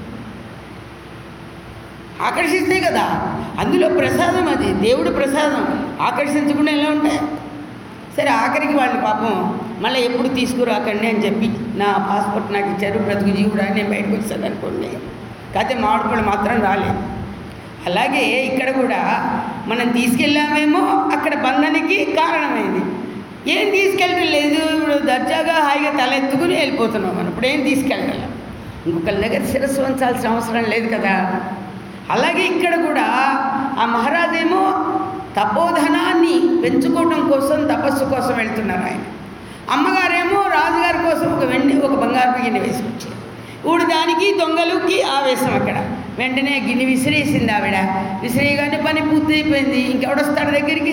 [SPEAKER 1] ఆకర్షిస్తాయి కదా అందులో ప్రసాదం అది దేవుడి ప్రసాదం ఆకర్షించకుండా ఎలా ఉంటాయి సరే ఆఖరికి వాళ్ళు పాపం మళ్ళీ ఎప్పుడు తీసుకురాకండి అని చెప్పి నా పాస్పోర్ట్ నాకు ఇచ్చారు బ్రతుకు జీవుడా అని నేను బయటకు వచ్చాను అనుకోండి కాకపోతే మామిడిపళ్ళు మాత్రం రాలేదు అలాగే ఇక్కడ కూడా మనం తీసుకెళ్ళామేమో అక్కడ బంధనకి కారణమైంది ఏం తీసుకెళ్ళడం లేదు ఇప్పుడు దర్జాగా హాయిగా తల ఎత్తుకుని వెళ్ళిపోతున్నాం మనం ఇప్పుడు ఏం తీసుకెళ్ళాలి ఇంకొకరి దగ్గర శిరస్సు వంచాల్సిన అవసరం లేదు కదా అలాగే ఇక్కడ కూడా ఆ మహారాజేమో తపోధనాన్ని పెంచుకోవడం కోసం తపస్సు కోసం వెళ్తున్నారు ఆయన అమ్మగారేమో రాజుగారి కోసం ఒక వెండి ఒక బంగారు గిన్నె వేసుకొచ్చారు ఇప్పుడు దానికి దొంగలుకి ఆవేశం అక్కడ వెంటనే గిన్నె విసిరేసింది ఆవిడ విసిరేయగానే పని పూర్తయిపోయింది ఇంకెవడొస్తాడు దగ్గరికి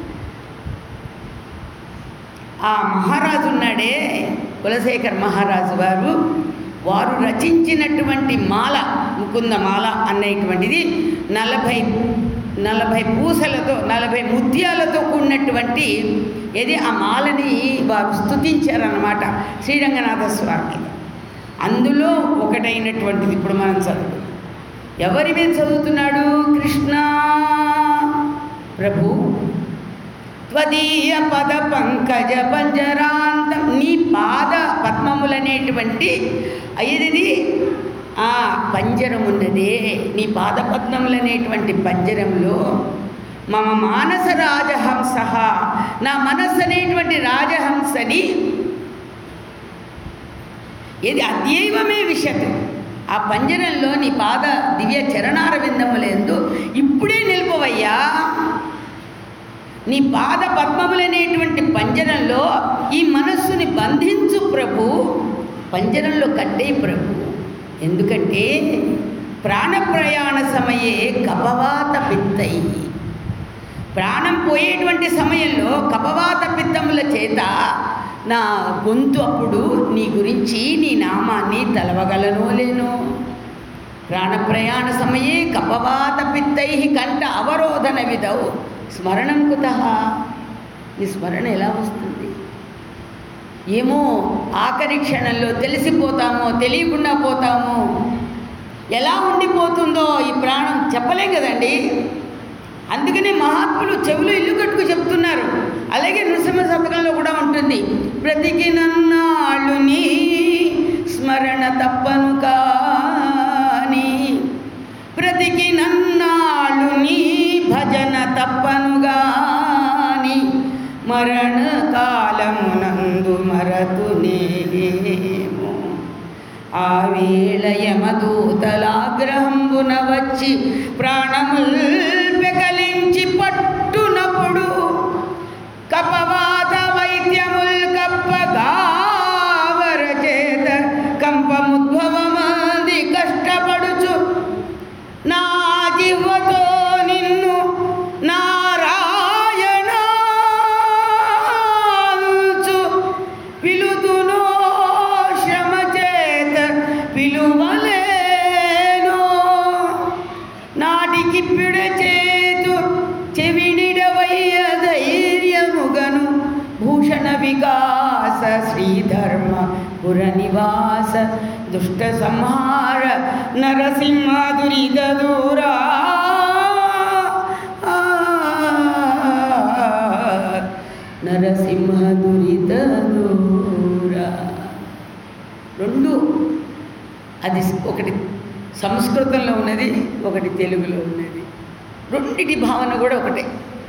[SPEAKER 1] ఆ మహారాజు ఉన్నాడే కులశేఖర్ మహారాజు వారు వారు రచించినటువంటి మాల ముకుంద మాల అనేటువంటిది నలభై నలభై పూసలతో నలభై ముత్యాలతో కూడినటువంటి ఏది ఆ మాలని వారు స్తుతించారన్నమాట శ్రీరంగనాథ స్వామి అందులో ఒకటైనటువంటిది ఇప్పుడు మనం చదువు ఎవరి మీద చదువుతున్నాడు కృష్ణ ప్రభు త్వదీయ పద పంకజ పంజరాంతం నీ పాద పద్మములనేటువంటి అయ్యది ఆ పంజరం ఉన్నదే నీ పాద పద్మములనేటువంటి పంజరంలో మమ మానస రాజహంస నా మనస్సు అనేటువంటి రాజహంసని ఇది అద్యైవమే విషత్ ఆ పంజరంలో నీ పాద దివ్య చరణార విందములందు ఇప్పుడే నిలుపవయ్యా నీ పాద పద్మములనేటువంటి పంజరంలో ఈ మనస్సుని బంధించు ప్రభు పంజరంలో కట్టే ప్రభు ఎందుకంటే ప్రాణప్రయాణ సమయే కపవాత పిత్తై ప్రాణం పోయేటువంటి సమయంలో కపవాత పిత్తముల చేత నా గొంతు అప్పుడు నీ గురించి నీ నామాన్ని తలవగలనో లేనో ప్రాణప్రయాణ సమయే కపవాత పిత్తై కంఠ అవరోధన విధౌ స్మరణం కుత నీ స్మరణ ఎలా వస్తుంది ఏమో ఆఖరి క్షణంలో తెలిసిపోతామో తెలియకుండా పోతామో ఎలా ఉండిపోతుందో ఈ ప్రాణం చెప్పలేం కదండి అందుకనే మహాత్ములు చెవులు ఇల్లు కట్టుకు చెప్తున్నారు అలాగే నృసింహ శతకంలో కూడా ఉంటుంది బ్రతికి నన్నాళ్ళు నీ స్మరణ తప్పను కాని బ్రతికి నన్నాళ్ళు నీ భజన తప్పను గాని మరణ కాలమునందు మరతునేమో ఆ వేళ యమదూతలాగ్రహంబున వచ్చి ప్రాణముల్ పెకలించి పట్టునప్పుడు కపవాత వైద్యముల్ కప్పగావర చేత కంపముద్భవమంది కష్టపడుచు నా జిహ్వతో నిన్ను నారాయణాల్చు పిలుతునో శ్రమ చేత పిలువలేనో నాటికిప్పిడ చేతు చెవినిడవయ్య ధైర్యముగను భూషణ వికాస శ్రీధర్మ పుర నివాస దుష్ట సంహార నరసింహ దురిత దూరా నరసింహ దురిత దూరా రెండు అది ఒకటి సంస్కృతంలో ఉన్నది ఒకటి తెలుగులో ఉన్నది రెండిటి భావన కూడా ఒకటే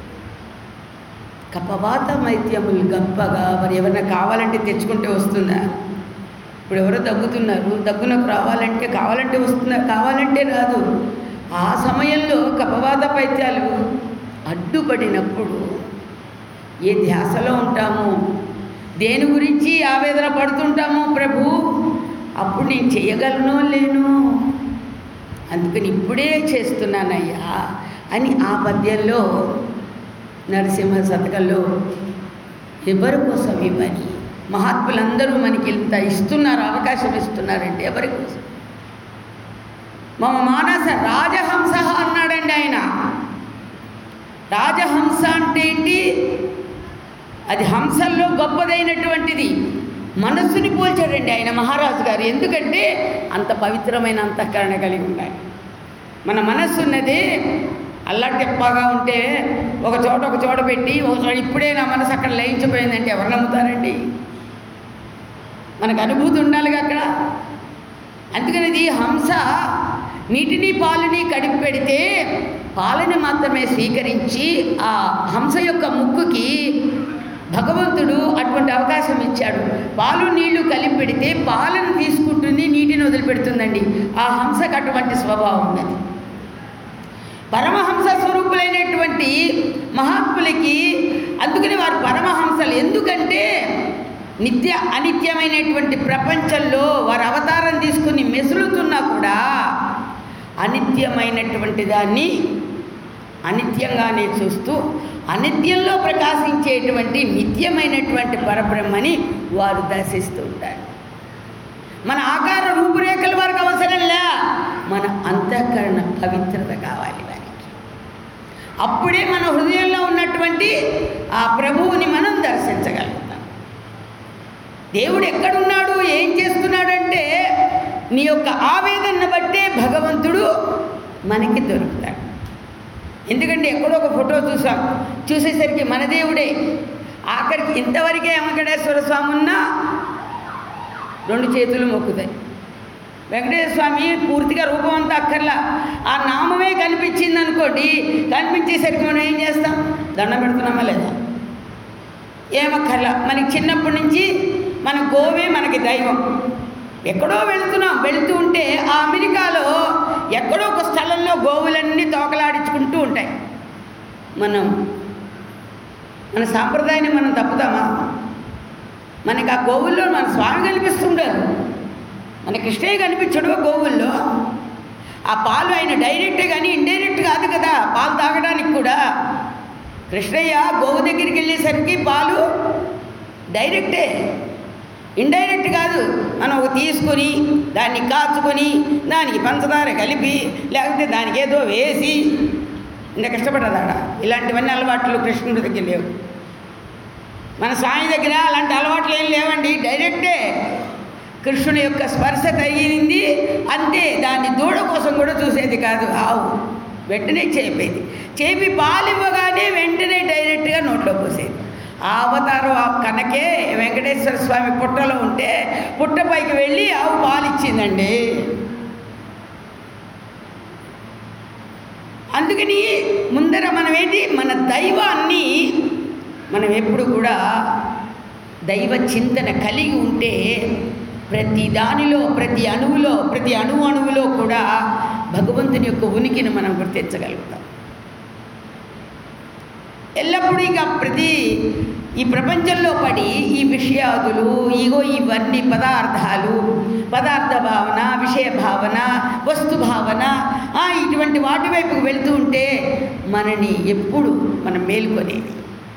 [SPEAKER 1] కపవాత మైత్యములు గప్పగా మరి ఎవరైనా కావాలంటే తెచ్చుకుంటే వస్తుందా ఇప్పుడు ఎవరో దగ్గుతున్నారు దగ్గునకు రావాలంటే కావాలంటే వస్తుందా కావాలంటే రాదు ఆ సమయంలో కపవాత పైత్యాలు అడ్డుపడినప్పుడు ఏ ధ్యాసలో ఉంటామో దేని గురించి ఆవేదన పడుతుంటామో ప్రభు అప్పుడు నేను చేయగలను లేను అందుకని ఇప్పుడే చేస్తున్నానయ్యా అని ఆ పద్యంలో నరసింహ శతకంలో ఎవరి కోసం ఇవ్వని మహాత్ములందరూ మనకి ఇంత ఇస్తున్నారు అవకాశం ఇస్తున్నారంటే ఎవరి కోసం మమ మానస రాజహంస అన్నాడండి ఆయన రాజహంస అంటే ఏంటి అది హంసల్లో గొప్పదైనటువంటిది మనస్సుని పోల్చాడండి ఆయన మహారాజు గారు ఎందుకంటే అంత పవిత్రమైన అంతఃకరణ కలిగి ఉంటాయి మన మనస్సు ఉన్నది అల్లటెప్పగా ఉంటే ఒక చోట ఒక చోట పెట్టి ఒక చోట ఇప్పుడే నా మనసు అక్కడ లయించిపోయిందంటే ఎవరు నమ్ముతారండి మనకు అనుభూతి ఉండాలిగా అక్కడ అందుకని ఇది హంస నీటిని పాలని కడిపి పెడితే పాలని మాత్రమే స్వీకరించి ఆ హంస యొక్క ముక్కుకి భగవంతుడు అటువంటి అవకాశం ఇచ్చాడు పాలు నీళ్లు కలిపి పెడితే పాలను తీసుకుంటుంది నీటిని వదిలిపెడుతుందండి ఆ హంసకు అటువంటి స్వభావం ఉన్నది పరమహంస స్వరూపులైనటువంటి మహాత్ములకి అందుకని వారు పరమహంసలు ఎందుకంటే నిత్య అనిత్యమైనటువంటి ప్రపంచంలో వారు అవతారం తీసుకుని మెసులుతున్నా కూడా అనిత్యమైనటువంటి దాన్ని అనిత్యంగానే చూస్తూ అనిత్యంలో ప్రకాశించేటువంటి నిత్యమైనటువంటి పరబ్రహ్మని వారు దర్శిస్తూ ఉంటారు మన ఆకార రూపురేఖలు వారికి అవసరంలే మన అంతఃకరణ పవిత్రత కావాలి వారికి అప్పుడే మన హృదయంలో ఉన్నటువంటి ఆ ప్రభువుని మనం దర్శించగలుగుతాం దేవుడు ఎక్కడున్నాడు ఏం చేస్తున్నాడంటే నీ యొక్క ఆవేదనను బట్టే భగవంతుడు మనకి దొరుకుతాడు ఎందుకంటే ఎక్కడో ఒక ఫోటో చూసాం చూసేసరికి మన దేవుడే ఆఖరికి ఇంతవరకే వెంకటేశ్వర స్వామి ఉన్నా రెండు చేతులు మొక్కుతాయి వెంకటేశ్వర స్వామి పూర్తిగా రూపం అంతా అక్కర్లా ఆ నామమే కనిపించింది అనుకోండి కనిపించేసరికి మనం ఏం చేస్తాం దండం పెడుతున్నామా లేదా ఏమక్కర్లా మనకి చిన్నప్పటి నుంచి మన గోవే మనకి దైవం ఎక్కడో వెళుతున్నాం వెళుతూ ఉంటే ఆ అమెరికాలో ఎక్కడో ఒక స్థలంలో గోవులన్నీ తోకలాడించుకుంటూ ఉంటాయి మనం మన సాంప్రదాయాన్ని మనం తప్పుతామా మనకి ఆ గోవుల్లో మన స్వామి కనిపిస్తుంటారు మన కృష్ణయ్య కనిపించడు గోవుల్లో ఆ పాలు ఆయన డైరెక్ట్ కానీ ఇండైరెక్ట్ కాదు కదా పాలు తాగడానికి కూడా కృష్ణయ్య గోవు దగ్గరికి వెళ్ళేసరికి పాలు డైరెక్టే ఇండైరెక్ట్ కాదు మనం ఒక తీసుకొని దాన్ని కాచుకొని దానికి పంచదార కలిపి లేకపోతే దానికి ఏదో వేసి ఇంకా కష్టపడదాడ ఇలాంటివన్నీ అలవాట్లు కృష్ణుడి దగ్గర లేవు మన స్వామి దగ్గర అలాంటి అలవాట్లు ఏం లేవండి డైరెక్టే కృష్ణుని యొక్క స్పర్శ తగిలింది అంతే దాన్ని దూడ కోసం కూడా చూసేది కాదు ఆవు వెంటనే చేపేది చేపి పాలు ఇవ్వగానే వెంటనే డైరెక్ట్గా నోట్లో పోసేది ఆ అవతారం ఆ కనకే వెంకటేశ్వర స్వామి పుట్టలో ఉంటే పుట్టపైకి వెళ్ళి ఆవు పాలు ఇచ్చిందండి అందుకని ముందర మనం ఏంటి మన దైవాన్ని మనం ఎప్పుడు కూడా దైవ చింతన కలిగి ఉంటే ప్రతి దానిలో ప్రతి అణువులో ప్రతి అణువు అణువులో కూడా భగవంతుని యొక్క ఉనికిని మనం గుర్తించగలుగుతాం ఎల్లప్పుడూ ఇక ప్రతి ఈ ప్రపంచంలో పడి ఈ విషయాదులు ఇగో ఇవన్నీ పదార్థాలు పదార్థ భావన విషయ భావన వస్తు భావన ఆ, ఇటువంటి వాటి వైపుకు వెళ్తూ ఉంటే మనని ఎప్పుడు మనం మేల్కొనేది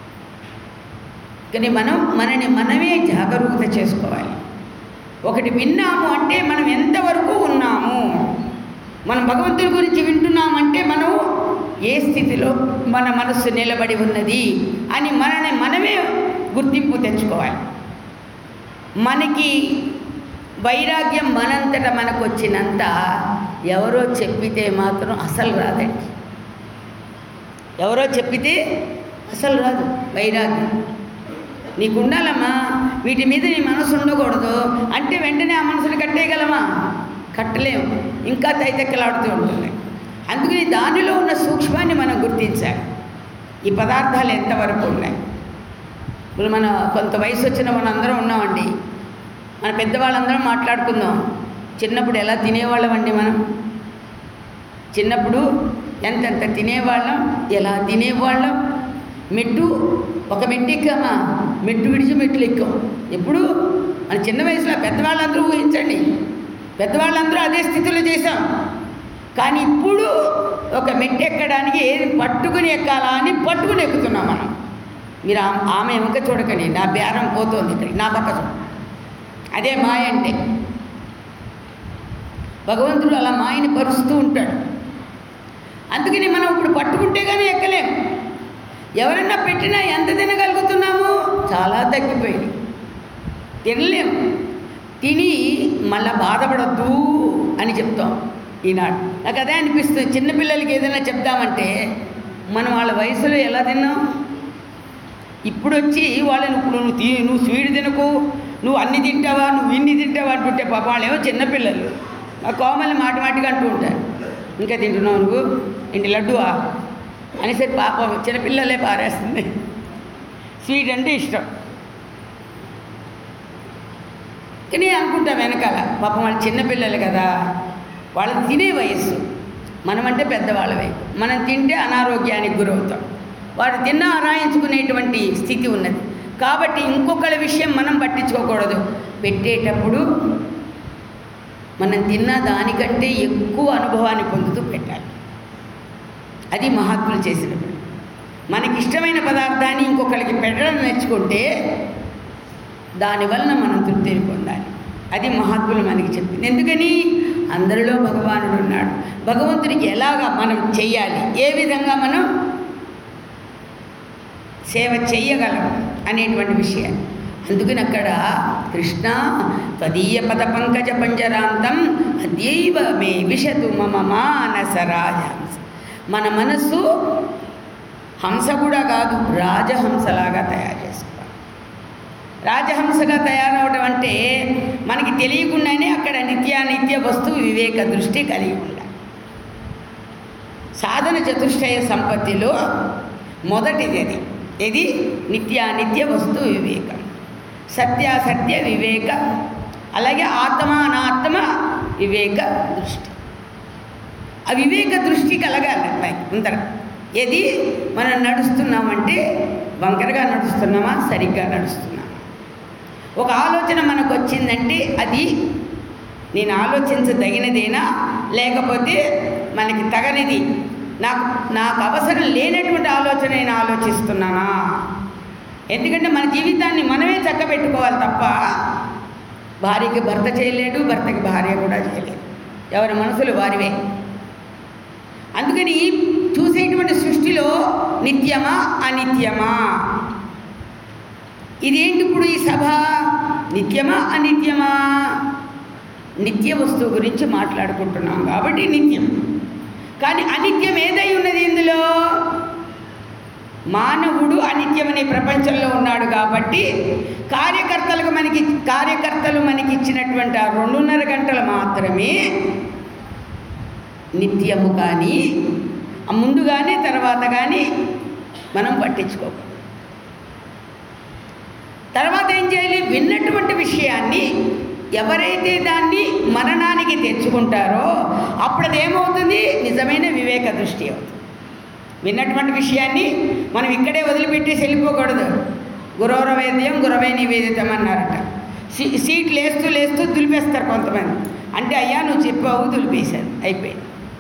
[SPEAKER 1] కానీ మనం మనని మనమే జాగరూకత చేసుకోవాలి ఒకటి విన్నాము అంటే మనం ఎంతవరకు ఉన్నాము మనం భగవంతుడి గురించి వింటున్నామంటే మనం ఏ స్థితిలో మన మనస్సు నిలబడి ఉన్నది అని మనని మనమే గుర్తింపు తెచ్చుకోవాలి మనకి వైరాగ్యం మనంతట మనకు వచ్చినంత ఎవరో చెప్పితే మాత్రం అసలు రాదండి ఎవరో చెప్పితే అసలు రాదు వైరాగ్యం నీకు ఉండాలమ్మా వీటి మీద నీ మనసు ఉండకూడదు అంటే వెంటనే ఆ మనసుని కట్టేయగలమా కట్టలేము ఇంకా తైతెక్కలాడుతూ ఉంటుంది అందుకని దానిలో ఉన్న సూక్ష్మాన్ని మనం గుర్తించాలి ఈ పదార్థాలు ఎంతవరకు ఉన్నాయి ఇప్పుడు మన కొంత వయసు వచ్చిన మనం అందరం ఉన్నామండి మన పెద్దవాళ్ళందరం మాట్లాడుకుందాం చిన్నప్పుడు ఎలా తినేవాళ్ళమండి మనం చిన్నప్పుడు ఎంతెంత తినేవాళ్ళం ఎలా తినేవాళ్ళం మెట్టు ఒక మెట్టు ఎక్కామా మెట్టు విడిచి మెట్లు ఎక్కాం ఎప్పుడు మన చిన్న వయసులో పెద్దవాళ్ళందరూ ఊహించండి పెద్దవాళ్ళందరూ అదే స్థితిలో చేశాం కానీ ఇప్పుడు ఒక మెట్టు ఎక్కడానికి ఏది పట్టుకుని ఎక్కాలా అని పట్టుకుని ఎక్కుతున్నాం మనం మీరు ఆ- ఆమె వెనక చూడకండి నా బేరం పోతోంది ఇక్కడ నా పక్క చూడ అదే మాయ అంటే భగవంతుడు అలా మాయని పరుస్తూ ఉంటాడు అందుకని మనం ఇప్పుడు పట్టుకుంటే కానీ ఎక్కలేం ఎవరన్నా పెట్టినా ఎంత తినగలుగుతున్నాము చాలా తగ్గిపోయింది తినలేం తిని మళ్ళా బాధపడద్దు అని చెప్తాం ఈనాడు నాకు అదే అనిపిస్తుంది చిన్నపిల్లలకి ఏదైనా చెప్దామంటే మనం వాళ్ళ వయసులో ఎలా తిన్నాం ఇప్పుడు వచ్చి వాళ్ళని ఇప్పుడు నువ్వు తీ నువ్వు స్వీట్ తినకు నువ్వు అన్ని తింటావా నువ్వు ఇన్ని తింటావా అంటుంటే పాప వాళ్ళేమో చిన్నపిల్లలు ఆ కోమల్ని మాటి మాటిగా అంటూ ఉంటారు ఇంకా తింటున్నావు నువ్వు ఇంటి లడ్డువా అనేసరి పాపం చిన్నపిల్లలే పారేస్తుంది స్వీట్ అంటే ఇష్టం కానీ అనుకుంటా వెనకాల పాపం వాళ్ళు చిన్నపిల్లలు కదా వాళ్ళు తినే వయస్సు మనమంటే పెద్దవాళ్ళవే మనం తింటే అనారోగ్యానికి గురవుతాం వాడు తిన్నా ఆరాయించుకునేటువంటి స్థితి ఉన్నది కాబట్టి ఇంకొకళ్ళ విషయం మనం పట్టించుకోకూడదు పెట్టేటప్పుడు మనం తిన్న దానికంటే ఎక్కువ అనుభవాన్ని పొందుతూ పెట్టాలి అది మహాత్ములు చేసిన పని మనకి ఇష్టమైన పదార్థాన్ని ఇంకొకరికి పెట్టడం నేర్చుకుంటే దానివలన మనం తృప్తిని పొందాలి అది మహాత్ములు మనకి చెప్పింది ఎందుకని అందరిలో భగవానుడు ఉన్నాడు భగవంతుడికి ఎలాగా మనం చెయ్యాలి ఏ విధంగా మనం సేవ చెయ్యగలం అనేటువంటి విషయాన్ని అందుకని అక్కడ కృష్ణ త్వదీయ పద పంకజ పంజరాంతం అద్యైవ మే విశతు మమ మానస రాజహంస మన మనస్సు హంస కూడా కాదు రాజహంసలాగా తయారు చేసుకోవాలి రాజహంసగా తయారవడం అంటే మనకి తెలియకుండానే అక్కడ నిత్యానిత్య వస్తువు వివేక దృష్టి కలిగి ఉండాలి సాధన చతుష్టయ సంపత్తిలో మొదటిది అది ఇది నిత్యానిత్య వస్తు వివేకం సత్యాసత్య వివేక అలాగే ఆత్మ అనాత్మ వివేక దృష్టి ఆ వివేక దృష్టి కలగాలి అబ్బాయి ముందర ఏది మనం నడుస్తున్నామంటే వంకరగా నడుస్తున్నామా సరిగ్గా నడుస్తున్నామా ఒక ఆలోచన మనకు వచ్చిందంటే అది నేను ఆలోచించదగినదేనా లేకపోతే మనకి తగనిది నాకు నాకు అవసరం లేనటువంటి ఆలోచన నేను ఆలోచిస్తున్నానా ఎందుకంటే మన జీవితాన్ని మనమే చక్కబెట్టుకోవాలి తప్ప భార్యకి భర్త చేయలేడు భర్తకి భార్య కూడా చేయలేడు ఎవరి మనసులు వారివే అందుకని ఈ చూసేటువంటి సృష్టిలో నిత్యమా అనిత్యమా ఇదేంటి ఇప్పుడు ఈ సభ నిత్యమా అనిత్యమా నిత్య వస్తువు గురించి మాట్లాడుకుంటున్నాం కాబట్టి నిత్యం కానీ అనిత్యం ఏదై ఉన్నది ఇందులో మానవుడు అనిత్యమనే ప్రపంచంలో ఉన్నాడు కాబట్టి కార్యకర్తలకు మనకి కార్యకర్తలు మనకి ఇచ్చినటువంటి ఆ రెండున్నర గంటలు మాత్రమే నిత్యము కానీ ఆ ముందు కానీ తర్వాత కానీ మనం పట్టించుకోకూడదు తర్వాత ఏం చేయాలి విన్నటువంటి విషయాన్ని ఎవరైతే దాన్ని మననానికి తెచ్చుకుంటారో అప్పుడు అదేమవుతుంది నిజమైన వివేక దృష్టి అవుతుంది విన్నటువంటి విషయాన్ని మనం ఇక్కడే వదిలిపెట్టేసి వెళ్ళిపోకూడదు గురవర వేద్యం గురవే నివేదితం అన్నారట సీ సీట్లు వేస్తూ లేస్తూ దులిపేస్తారు కొంతమంది అంటే అయ్యా నువ్వు చెప్పావు దులిపేశారు అయిపోయింది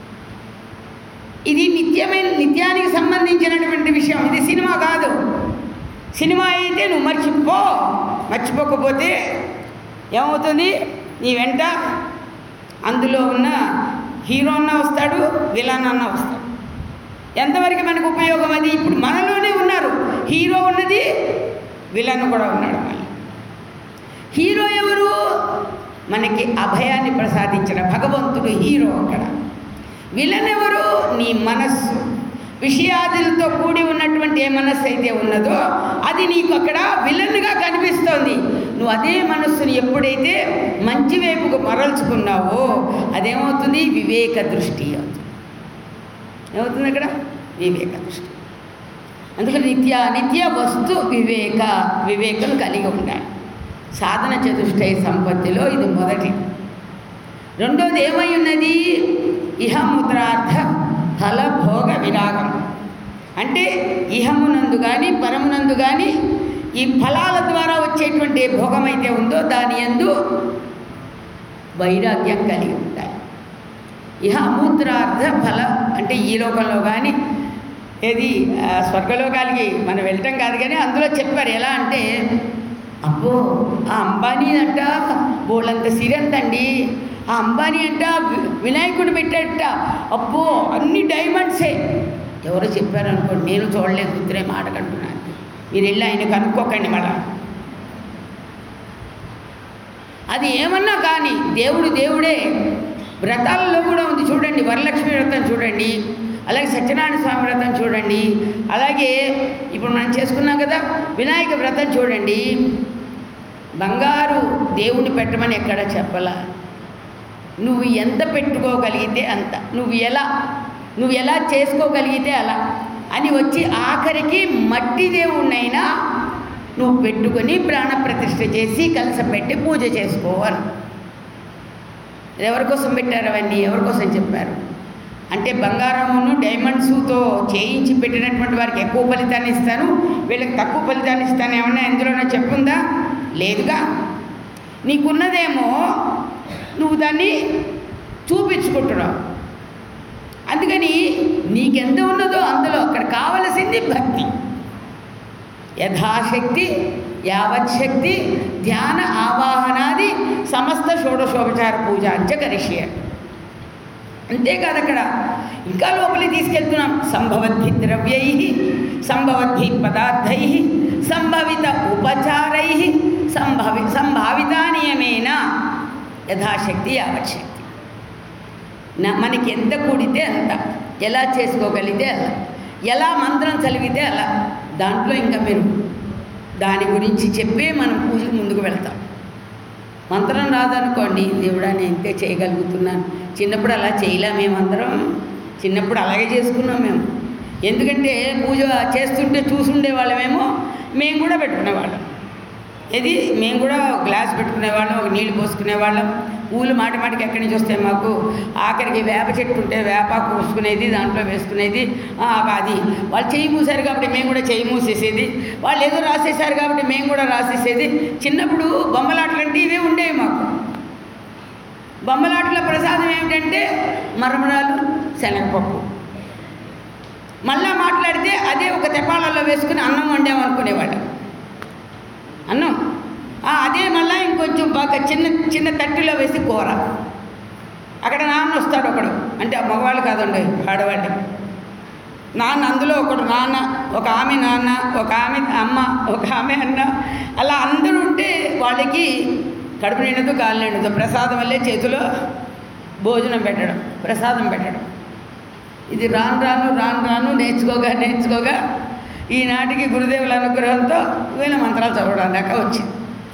[SPEAKER 1] ఇది నిత్యమైన నిత్యానికి సంబంధించినటువంటి విషయం ఇది సినిమా కాదు సినిమా అయితే నువ్వు మర్చిపో మర్చిపోకపోతే ఏమవుతుంది నీ వెంట అందులో ఉన్న హీరో అన్న వస్తాడు విలన్ అన్న వస్తాడు ఎంతవరకు మనకు ఉపయోగం అది ఇప్పుడు మనలోనే ఉన్నారు హీరో ఉన్నది విలన్ కూడా ఉన్నాడు మళ్ళీ హీరో ఎవరు మనకి అభయాన్ని ప్రసాదించిన భగవంతుడు హీరో అక్కడ విలన్ ఎవరు నీ మనస్సు విషయాదులతో కూడి ఉన్నటువంటి ఏ మనస్సు అయితే ఉన్నదో అది నీకు అక్కడ విలన్గా కనిపిస్తోంది నువ్వు అదే మనస్సుని ఎప్పుడైతే మంచి వైపుకు మరల్చుకున్నావో అదేమవుతుంది వివేక దృష్టి అవుతుంది ఏమవుతుంది అక్కడ వివేక దృష్టి అందుకని నిత్య నిత్య వస్తు వివేక వివేకం కలిగి ఉండాలి సాధన చతుష్టయ సంపత్తిలో ఇది మొదటి రెండోది ఏమై ఉన్నది ఇహముద్రార్థ ఫల భోగ విరాగం అంటే ఇహమునందు కానీ పరమునందు కానీ ఈ ఫలాల ద్వారా వచ్చేటువంటి ఏ భోగం అయితే ఉందో దాని ఎందు వైరాగ్యం కలిగి ఉండాలి ఇహ అమూత్రార్థ ఫల అంటే ఈ లోకంలో కానీ ఏది ఆ, స్వర్గలోకాలకి మనం వెళ్ళటం కాదు కానీ అందులో చెప్పారు ఎలా అంటే అబ్బో ఆ అంబానీ అంట బోళ్ళంత సిరంతండి ఆ అంబానీ అంట వి- వినాయకుడు పెట్టాడట అబ్బో అన్ని డైమండ్సే ఎవరో చెప్పారనుకోండి నేను చూడలేదు కూతురే మాట కంటున్నాను మీరు వెళ్ళి ఆయన కనుక్కోకండి మళ్ళా అది ఏమన్నా కానీ దేవుడు దేవుడే వ్రతాలలో కూడా ఉంది చూడండి వరలక్ష్మి వ్రతం చూడండి అలాగే సత్యనారాయణ స్వామి వ్రతం చూడండి అలాగే ఇప్పుడు మనం చేసుకున్నాం కదా వినాయక వ్రతం చూడండి బంగారు దేవుని పెట్టమని ఎక్కడ చెప్పలా నువ్వు ఎంత పెట్టుకోగలిగితే అంత నువ్వు ఎలా నువ్వు ఎలా చేసుకోగలిగితే అలా అని వచ్చి ఆఖరికి మట్టి దేవుణ్ణైనా నువ్వు పెట్టుకొని ప్రాణప్రతిష్ఠ చేసి కలసపెట్టి పూజ చేసుకో అని ఎవరి కోసం పెట్టారు అవన్నీ ఎవరి కోసం చెప్పారు అంటే బంగారమును డైమండ్స్తో చేయించి పెట్టినటువంటి వారికి ఎక్కువ ఫలితాన్ని ఇస్తాను వీళ్ళకి తక్కువ ఫలితాన్ని ఇస్తాను ఏమన్నా ఎందులోనో చెప్పుందా లేదుగా నీకున్నదేమో నువ్వు దాన్ని చూపించుకుంటున్నావు అందుకని నీకెంత ఉన్నదో అందులో అక్కడ కావలసింది భక్తి యథాశక్తి యావచ్చక్తి ధ్యాన ఆవాహనాది సమస్త షోడశోపచార పూజ అంచ కరిష్య అంతేకాదు అక్కడ ఇంకా లోపలికి తీసుకెళ్తున్నాం సంభవద్భి ద్రవ్యై సంభవద్భి పదార్థై సంభవిత ఉపచారై సంభవి సంభావిత నియమేన యథాశక్తి యావచ్చక్తి నా మనకి ఎంత కూడితే అంత ఎలా చేసుకోగలిగితే అలా ఎలా మంత్రం చదివితే అలా దాంట్లో ఇంకా మీరు దాని గురించి చెప్పే మనం పూజకు ముందుకు వెళ్తాం మంత్రం రాదనుకోండి దేవుడా నేను ఇంతే చేయగలుగుతున్నాను చిన్నప్పుడు అలా చేయలే మేమందరం చిన్నప్పుడు అలాగే చేసుకున్నాం మేము ఎందుకంటే పూజ చేస్తుంటే చూసుండే వాళ్ళమేమో మేము కూడా పెట్టుకునేవాళ్ళం ఇది మేము కూడా ఒక గ్లాస్ పెట్టుకునేవాళ్ళం ఒక నీళ్లు పోసుకునేవాళ్ళం పూలు మాట మాటికి ఎక్కడి నుంచి వస్తాయి మాకు ఆఖరికి వేప చెట్టు ఉంటే వేపాకు కోసుకునేది దాంట్లో వేసుకునేది ఆ, అది వాళ్ళు చేయి మూసారు కాబట్టి మేము కూడా చేయి మూసేసేది వాళ్ళు ఏదో రాసేసారు కాబట్టి మేము కూడా రాసేసేది చిన్నప్పుడు బొమ్మలాటలు అంటే ఇవే ఉండేవి మాకు బొమ్మలాటల ప్రసాదం ఏమిటంటే మరమరాలు శనగపప్పు మళ్ళా మాట్లాడితే అదే ఒక తెపాలలో వేసుకుని అన్నం వండామనుకునేవాళ్ళం అన్నం ఆ, అదే మళ్ళీ ఇంకొంచెం బాగా చిన్న చిన్న తట్టిలో వేసి కూర అక్కడ నాన్న వస్తాడు ఒకడు అంటే ఆ మగవాళ్ళు కాదండి ఆడవాళ్ళు నాన్న అందులో ఒకడు నాన్న ఒక ఆమె నాన్న ఒక ఆమె అమ్మ ఒక ఆమె అన్న అలా అందరూ ఉంటే వాళ్ళకి కడుపు నిండదు కాలు నిండదు ప్రసాదం వల్లే చేతిలో భోజనం పెట్టడం ప్రసాదం పెట్టడం ఇది రాను రాను రాను రాను నేర్చుకోగా నేర్చుకోగా ఈనాటికి గురుదేవుల అనుగ్రహంతో వీళ్ళ మంత్రాలు చదవడం దాకా వచ్చింది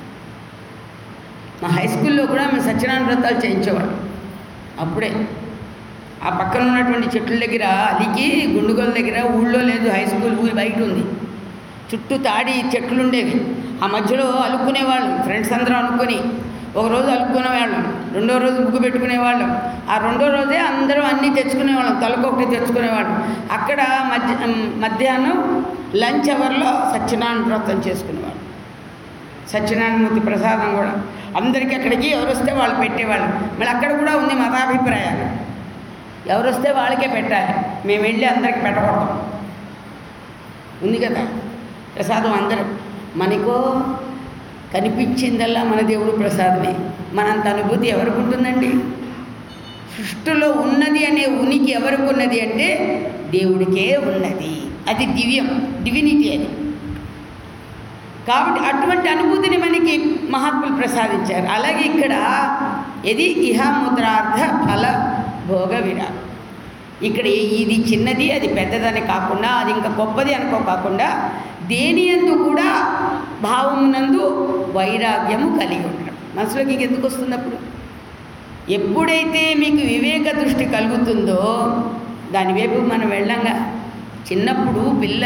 [SPEAKER 1] మా హై స్కూల్లో కూడా మేము సత్యనారాయణ వ్రతాలు చేయించేవాళ్ళం అప్పుడే ఆ పక్కన ఉన్నటువంటి చెట్ల దగ్గర అలికి గుండుగోల దగ్గర ఊళ్ళో లేదు హై స్కూల్ ఊరి బయట ఉంది చుట్టూ తాడి చెట్లు ఉండేవి ఆ మధ్యలో అలుక్కునేవాళ్ళం ఫ్రెండ్స్ అందరం అనుకొని ఒక రోజు అలుక్కునేవాళ్ళం రెండో రోజు ముగ్గు పెట్టుకునేవాళ్ళం ఆ రెండో రోజే అందరం అన్నీ తెచ్చుకునేవాళ్ళం తలకొకటి తెచ్చుకునేవాళ్ళం అక్కడ మధ్య మధ్యాహ్నం లంచ్ అవర్లో సత్యనారాయణ వ్రతం చేసుకునేవాళ్ళం సత్యనారాయణమూర్తి ప్రసాదం కూడా అందరికీ అక్కడికి ఎవరు వస్తే వాళ్ళు పెట్టేవాళ్ళు మళ్ళీ అక్కడ కూడా ఉంది మతాభిప్రాయాలు ఎవరు వస్తే వాళ్ళకే పెట్టాలి మేము వెళ్ళి అందరికి పెట్టకూడదు ఉంది కదా ప్రసాదం అందరం మనకో కనిపించిందల్లా మన దేవుడు ప్రసాదమే మనంత అనుభూతి ఎవరికి ఉంటుందండి సృష్టిలో ఉన్నది అనే ఉనికి ఎవరికి ఉన్నది అంటే దేవుడికే ఉన్నది అది దివ్యం డివినిటీ అది కాబట్టి అటువంటి అనుభూతిని మనకి మహాత్ములు ప్రసాదించారు అలాగే ఇక్కడ ఇది ఇహముద్రార్థ ఫల భోగ విరాగం ఇక్కడ ఇది చిన్నది అది పెద్దదని కాకుండా అది ఇంకా గొప్పది అనుకో కాకుండా దేని ఎందు కూడా భావమునందు వైరాగ్యము కలిగి ఉండడం మనసులోకి ఇంక ఎందుకు వస్తుంది అప్పుడు ఎప్పుడైతే మీకు వివేక దృష్టి కలుగుతుందో దాని వైపు మనం వెళ్ళంగా చిన్నప్పుడు పిల్ల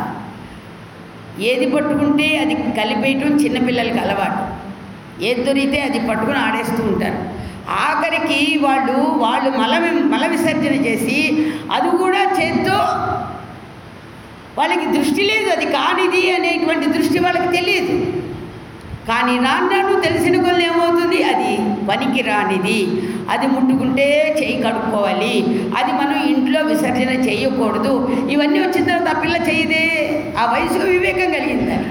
[SPEAKER 1] ఏది పట్టుకుంటే అది కలిపేయటం చిన్నపిల్లలకి అలవాటు ఏది దొరికితే అది పట్టుకుని ఆడేస్తూ ఉంటారు ఆఖరికి వాళ్ళు వాళ్ళు మల మల విసర్జన చేసి అది కూడా చేత్తో వాళ్ళకి దృష్టి లేదు అది కానిది అనేటువంటి దృష్టి వాళ్ళకి తెలియదు కానీ నాన్నను తెలిసిన కొద్ది ఏమవుతుంది అది పనికి రానిది అది ముట్టుకుంటే చేయి కడుక్కోవాలి అది మనం ఇంట్లో విసర్జన చేయకూడదు ఇవన్నీ వచ్చిన తర్వాత ఆ పిల్ల చేయదే ఆ వయసుకు వివేకం కలిగింది దానికి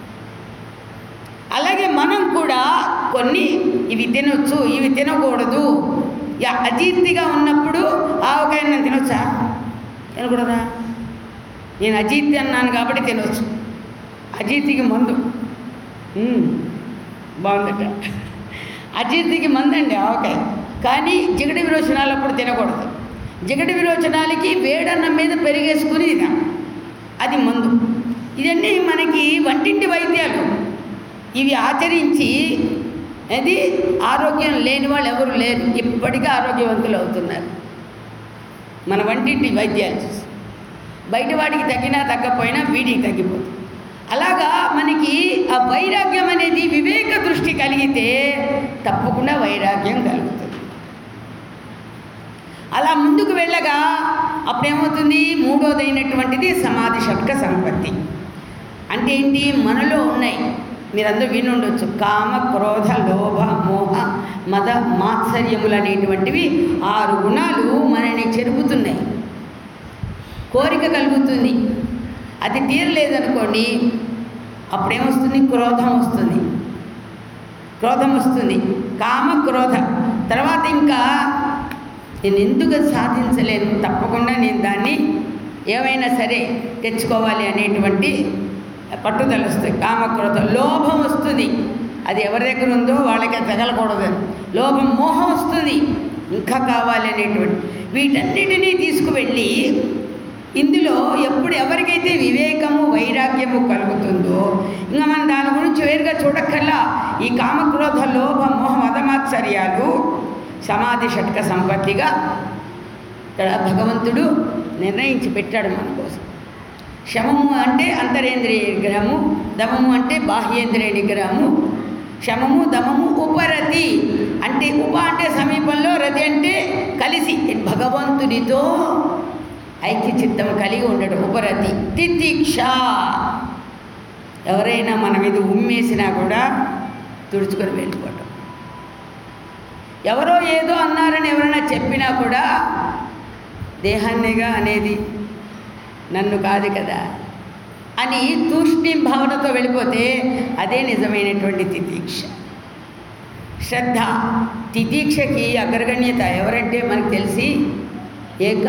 [SPEAKER 1] అలాగే మనం కూడా కొన్ని ఇవి తినొచ్చు ఇవి తినకూడదు యా అజీర్తిగా ఉన్నప్పుడు ఆవకాయ నేను తినొచ్చా తినకూడదా నేను అజీర్తి అన్నాను కాబట్టి తినొచ్చు అజీర్తికి మందు మ్మ్. బాగుందట అజీర్తికి మందండి ఆవకాయ కానీ జిగటి విరోచనాలు అప్పుడు తినకూడదు జిగటి విరోచనాలకి వేడన్నం మీద పెరిగేసుకుని తినాం అది మందు ఇవన్నీ మనకి వంటింటి వైద్యాలు ఇవి ఆచరించి అది ఆరోగ్యం లేని వాళ్ళు ఎవరు లేరు ఇప్పటికీ ఆరోగ్యవంతులు అవుతున్నారు మన వంటింటి వైద్యాలు చూసి బయట వాటికి తగ్గినా తగ్గపోయినా వీడికి తగ్గిపోతుంది అలాగా మనకి ఆ వైరాగ్యం అనేది వివేక దృష్టి కలిగితే తప్పకుండా వైరాగ్యం కలుగుతుంది అలా ముందుకు వెళ్ళగా అప్పుడేమవుతుంది మూడోదైనటువంటిది సమాధి షట్క సంపత్తి అంటే ఏంటి మనలో ఉన్నాయి మీరందరూ విని ఉండొచ్చు కామ క్రోధ లోభ మోహ మద మాత్సర్యములు అనేటువంటివి ఆరు గుణాలు మనని చెరుపుతున్నాయి కోరిక కలుగుతుంది అది తీరలేదనుకోండి అప్పుడేమొస్తుంది క్రోధం వస్తుంది క్రోధం వస్తుంది కామ క్రోధ తర్వాత ఇంకా నేను ఎందుకు అది సాధించలేను తప్పకుండా నేను దాన్ని ఏమైనా సరే తెచ్చుకోవాలి అనేటువంటి పట్టుదల వస్తుంది కామక్రోధ లోభం వస్తుంది అది ఎవరి దగ్గర ఉందో వాళ్ళకి తగలకూడదు లోభం మోహం వస్తుంది ఇంకా కావాలి అనేటువంటి వీటన్నిటినీ తీసుకువెళ్ళి ఇందులో ఎప్పుడు ఎవరికైతే వివేకము వైరాగ్యము కలుగుతుందో ఇంకా మనం దాని గురించి వేరుగా చూడక్కర్లా ఈ కామక్రోధ లోభ మోహ మదమాత్సర్యాలు సమాధి షట్క సంపత్తిగా ఇక్కడ భగవంతుడు నిర్ణయించి పెట్టాడు మన కోసం శమము అంటే అంతరేంద్రియ నిగ్రహము దమము అంటే బాహ్యేంద్రియ నిగ్రహము శమము దమము ఉపరతి అంటే ఉప అంటే సమీపంలో రతి అంటే కలిసి భగవంతునితో ఐక్య చిత్తం కలిగి ఉండడం ఉపరతి తితిక్ష ఎవరైనా మన మీద ఉమ్మేసినా కూడా తుడుచుకొని వెళ్ళిపోవటం ఎవరో ఏదో అన్నారని ఎవరైనా చెప్పినా కూడా దేహాన్నిగా అనేది నన్ను కాదు కదా అని తూష్ణీం భావనతో వెళ్ళిపోతే అదే నిజమైనటువంటి తితీక్ష శ్రద్ధ తితీక్షకి అగ్రగణ్యత ఎవరంటే మనకు తెలిసి ఏక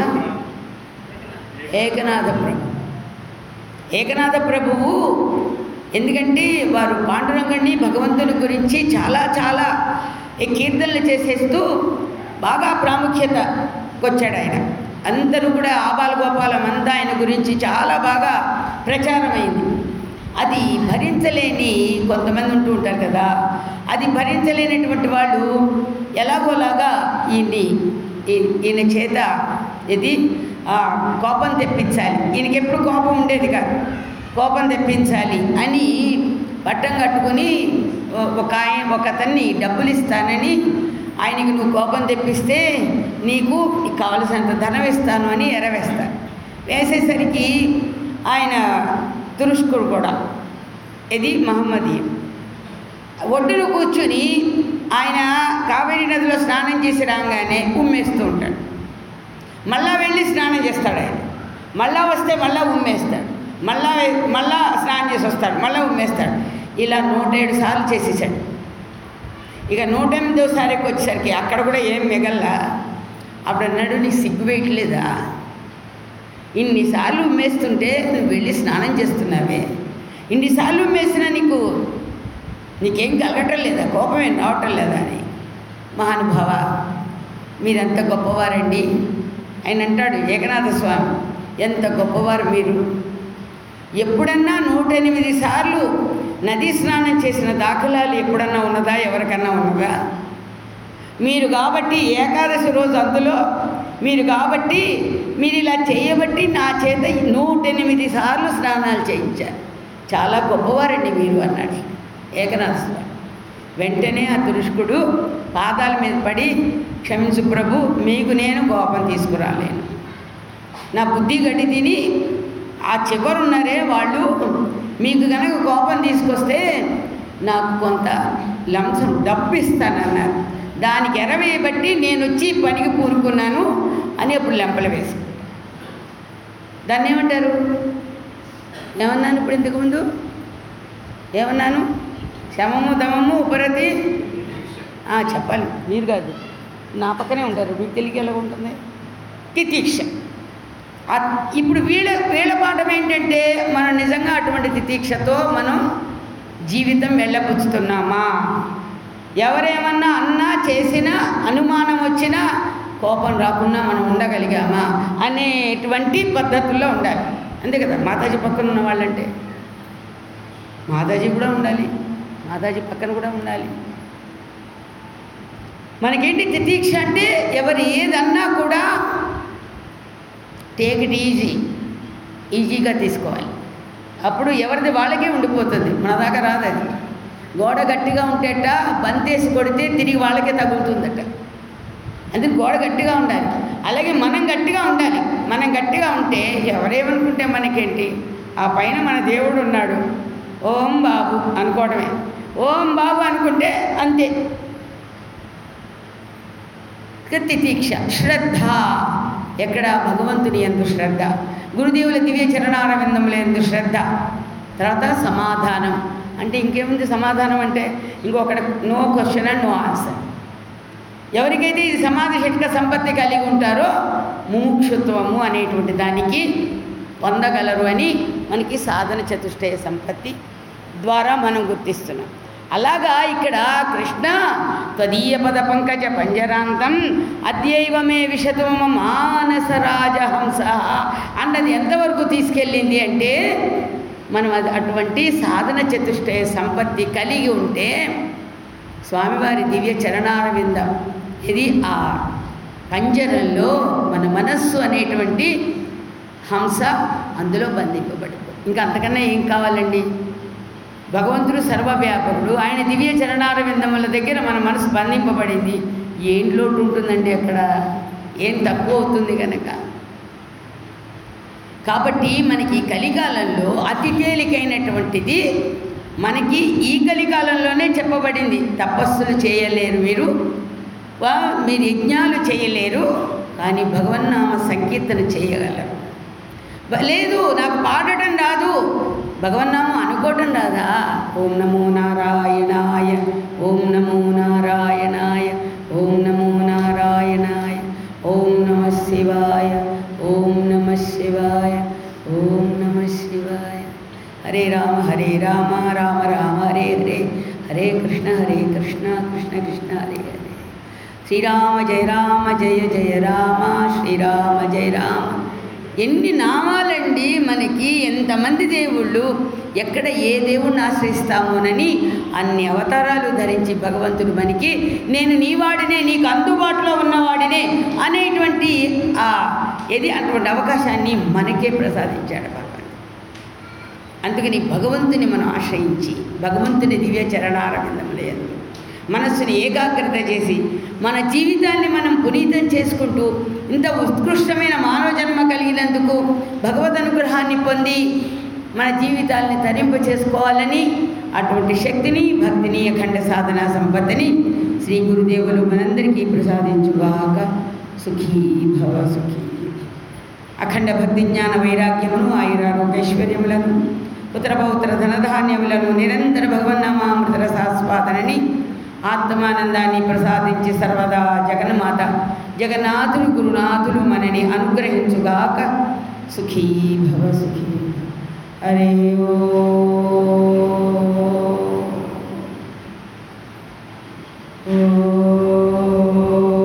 [SPEAKER 1] ఏకనాథ ప్రభు ఏకనాథ ప్రభువు ఎందుకంటే వారు పాండురంగణ్ణి భగవంతుని గురించి చాలా చాలా ఈ కీర్తనలు చేసేస్తూ బాగా ప్రాముఖ్యత వచ్చాడు ఆయన అందరూ కూడా ఆబాల గోపాలం అంతా ఆయన గురించి చాలా బాగా ప్రచారమైంది అది భరించలేని కొంతమంది ఉంటూ ఉంటారు కదా అది భరించలేనటువంటి వాళ్ళు ఎలాగోలాగా ఈయన్ని ఈ- ఈయన చేత ఇది ఆ, కోపం తెప్పించాలి ఈయనకి ఎప్పుడు కోపం ఉండేది కాదు కోపం తెప్పించాలి అని పట్టం కట్టుకుని ఓ- ఒక ఆయన ఒక అతన్ని డబ్బులు ఇస్తానని ఆయనకి నువ్వు కోపం తెప్పిస్తే నీకు నీకు కావలసినంత ధనం ఇస్తాను అని ఎరవేస్తాను వేసేసరికి ఆయన తురుష్కుడు కూడా ఇది మహమ్మదీయం ఒడ్డున కూర్చుని ఆయన కావేరీ నదిలో స్నానం చేసి రాగానే ఉమ్మేస్తూ ఉంటాడు మళ్ళా వెళ్ళి స్నానం చేస్తాడు ఆయన మళ్ళా వస్తే మళ్ళా ఉమ్మేస్తాడు మళ్ళా వే- మళ్ళా స్నానం చేసి వస్తాడు మళ్ళా ఉమ్మేస్తాడు ఇలా నూట ఏడు సార్లు చేసేసాడు ఇక నూట ఎనిమిదోసారికి వచ్చేసరికి అక్కడ కూడా ఏం మిగల్లా అప్పుడు అన్నాడు నీకు సిగ్గు వేయట్లేదా ఇన్నిసార్లు ఉమ్మేస్తుంటే నువ్వు వెళ్ళి స్నానం చేస్తున్నావే ఇన్నిసార్లు ఉమ్మేసినా నీకు నీకేం కలగటం లేదా కోపం ఏం రావటం లేదా అని మహానుభావ మీరెంత గొప్పవారండి ఆయన అంటాడు ఏకనాథ స్వామి ఎంత గొప్పవారు మీరు ఎప్పుడన్నా నూట ఎనిమిది సార్లు నదీ స్నానం చేసిన దాఖలాలు ఎప్పుడన్నా ఉన్నదా ఎవరికన్నా ఉన్నదా మీరు కాబట్టి ఏకాదశి రోజు అందులో మీరు కాబట్టి మీరు ఇలా చేయబట్టి నా చేత నూట ఎనిమిది సార్లు స్నానాలు చేయించారు చాలా గొప్పవారండి మీరు అన్నాడు ఏకనాథ స్వామి వెంటనే ఆ తురుష్కుడు పాదాల మీద పడి క్షమించు ప్రభు మీకు నేను కోపం తీసుకురాలేను నా బుద్ధి గడ్డి తిని ఆ చివరున్నారే వాళ్ళు మీకు కనుక కోపం తీసుకొస్తే నాకు కొంత లంచం డబ్బు ఇస్తానన్నారు దానికి ఎరవేయబట్టి నేను వచ్చి పనికి పూనుకున్నాను అని అప్పుడు లెంపలు వేసి దాన్ని ఏమంటారు ఏమన్నాను ఇప్పుడు ఇంతకుముందు ఏమన్నాను శమము దమము ఉపరతి ఆ, చెప్పాలి మీరు కాదు నా పక్కనే ఉంటారు మీకు తెలియక ఎలా ఉంటుంది తితీక్ష ఆ, ఇప్పుడు వీళ్ళ వీళ్ళ పాఠం ఏంటంటే మనం నిజంగా అటువంటి తితీక్షతో మనం జీవితం వెళ్ళబుచ్చుతున్నామా ఎవరేమన్నా అన్నా చేసినా అనుమానం వచ్చినా కోపం రాకుండా మనం ఉండగలిగామా అనేటువంటి పద్ధతుల్లో ఉండాలి అంతే కదా మాతాజీ పక్కన ఉన్న వాళ్ళంటే మాతాజీ కూడా ఉండాలి మాతాజీ పక్కన కూడా ఉండాలి మనకేంటి తితీక్ష అంటే ఎవరు ఏదన్నా కూడా టేక్ ఇట్ ఈజీ ఈజీగా తీసుకోవాలి అప్పుడు ఎవరిది వాళ్ళకే ఉండిపోతుంది మన దాకా రాదు అది గోడ గట్టిగా ఉంటేట బంతేసి కొడితే తిరిగి వాళ్ళకే తగులుతుందట అందుకు గోడ గట్టిగా ఉండాలి అలాగే మనం గట్టిగా ఉండాలి మనం గట్టిగా ఉంటే ఎవరేమనుకుంటే మనకేంటి ఆ పైన మన దేవుడు ఉన్నాడు ఓం బాబు అనుకోవడమే ఓం బాబు అనుకుంటే అంతే తితీక్ష శ్రద్ధ ఎక్కడ భగవంతుని ఎందు శ్రద్ధ గురుదేవుల దివ్య చరణారవిందముల ఎందు శ్రద్ధ తర్వాత సమాధానం అంటే ఇంకేముంది సమాధానం అంటే ఇంకొకటి no question and no answer ఎవరికైతే ఈ సమాధి షట్క సంపత్తి కలిగి ఉంటారో ముముక్షుత్వము అనేటువంటి దానికి పొందగలరు అని మనకి సాధన చతుష్టయ సంపత్తి ద్వారా మనం గుర్తిస్తున్నాం అలాగా ఇక్కడ కృష్ణ త్వదీయ పద పంకజ పంజరాంతం అద్యైవ మే విశతమ మానస రాజహంస అన్నది ఎంతవరకు తీసుకెళ్ళింది అంటే మనం అది అటువంటి సాధన చతుష్టయ సంపత్తి కలిగి ఉంటే స్వామివారి దివ్య చరణారవిందం ఇది ఆ పంజరంలో మన మనస్సు అనేటువంటి హంస అందులో బంధింపబడిపోయి ఇంకా అంతకన్నా ఏం కావాలండి భగవంతుడు సర్వవ్యాపకుడు ఆయన దివ్య చరణారవిందముల దగ్గర మన మనసు బంధింపబడింది ఏం లోటు ఉంటుందండి అక్కడ ఏం తక్కువ అవుతుంది కనుక కాబట్టి మనకి ఈ కలికాలంలో అతి తేలికైనటువంటిది మనకి ఈ కలికాలంలోనే చెప్పబడింది తపస్సులు చేయలేరు మీరు వా మీరు యజ్ఞాలు చేయలేరు కానీ భగవన్నామ సంకీర్తన చేయగలరు బ- లేదు నాకు పాడటం రాదు భగవన్నామం అనుకోవటం రాదా ఓం నమో నారాయణాయ ఓం నమో నారాయణాయ ఓం నమో నారాయణాయ ఓం నమ శివాయ ఓం నమ శివాయ ఓం నమ శివాయ హరే రామ హరే రామ రామ రామ హరే హరే హరే కృష్ణ హరే కృష్ణ కృష్ణ కృష్ణ హరే హరే శ్రీరామ జయ రామ జయ జయ రామ శ్రీరామ జయ రామ ఎన్ని నామాలండి మనకి ఎంతమంది దేవుళ్ళు ఎక్కడ ఏ దేవుణ్ణి ఆశ్రయిస్తామోనని అన్ని అవతారాలు ధరించి భగవంతుడు మనకి నేను నీవాడినే నీకు అందుబాటులో ఉన్నవాడినే అనేటువంటి ఆ ఏది అటువంటి అవకాశాన్ని మనకే ప్రసాదించాడు భగవంతుడు అందుకని భగవంతుని మనం ఆశ్రయించి భగవంతుని దివ్య చరణారవిందములందు మనస్సుని ఏకాగ్రత చేసి మన జీవితాన్ని మనం పునీతం చేసుకుంటూ ఇంత ఉత్కృష్టమైన మానవ జన్మ కలిగినందుకు భగవద్ అనుగ్రహాన్ని పొంది మన జీవితాల్ని తరింప చేసుకోవాలని అటువంటి శక్తిని భక్తిని అఖండ సాధన సంపత్తిని శ్రీ గురుదేవులు మనందరికీ ప్రసాదించుగాక సుఖీ భవ సుఖీ భవ. అఖండ భక్తి జ్ఞాన వైరాగ్యమును ఆయురారోగ్యైశ్వర్యములను పుత్రపౌత్ర ధనధాన్యములను నిరంతర భగవన్నామామృత రసాస్వాదనని ఆత్మానందాన్ని ప్రసాదించి సర్వదా జగన్మాత జగన్నాథులు గురునాథులు మనని అనుగ్రహించుగాక సుఖీ భవ సుఖీ భవ. హరి ఓ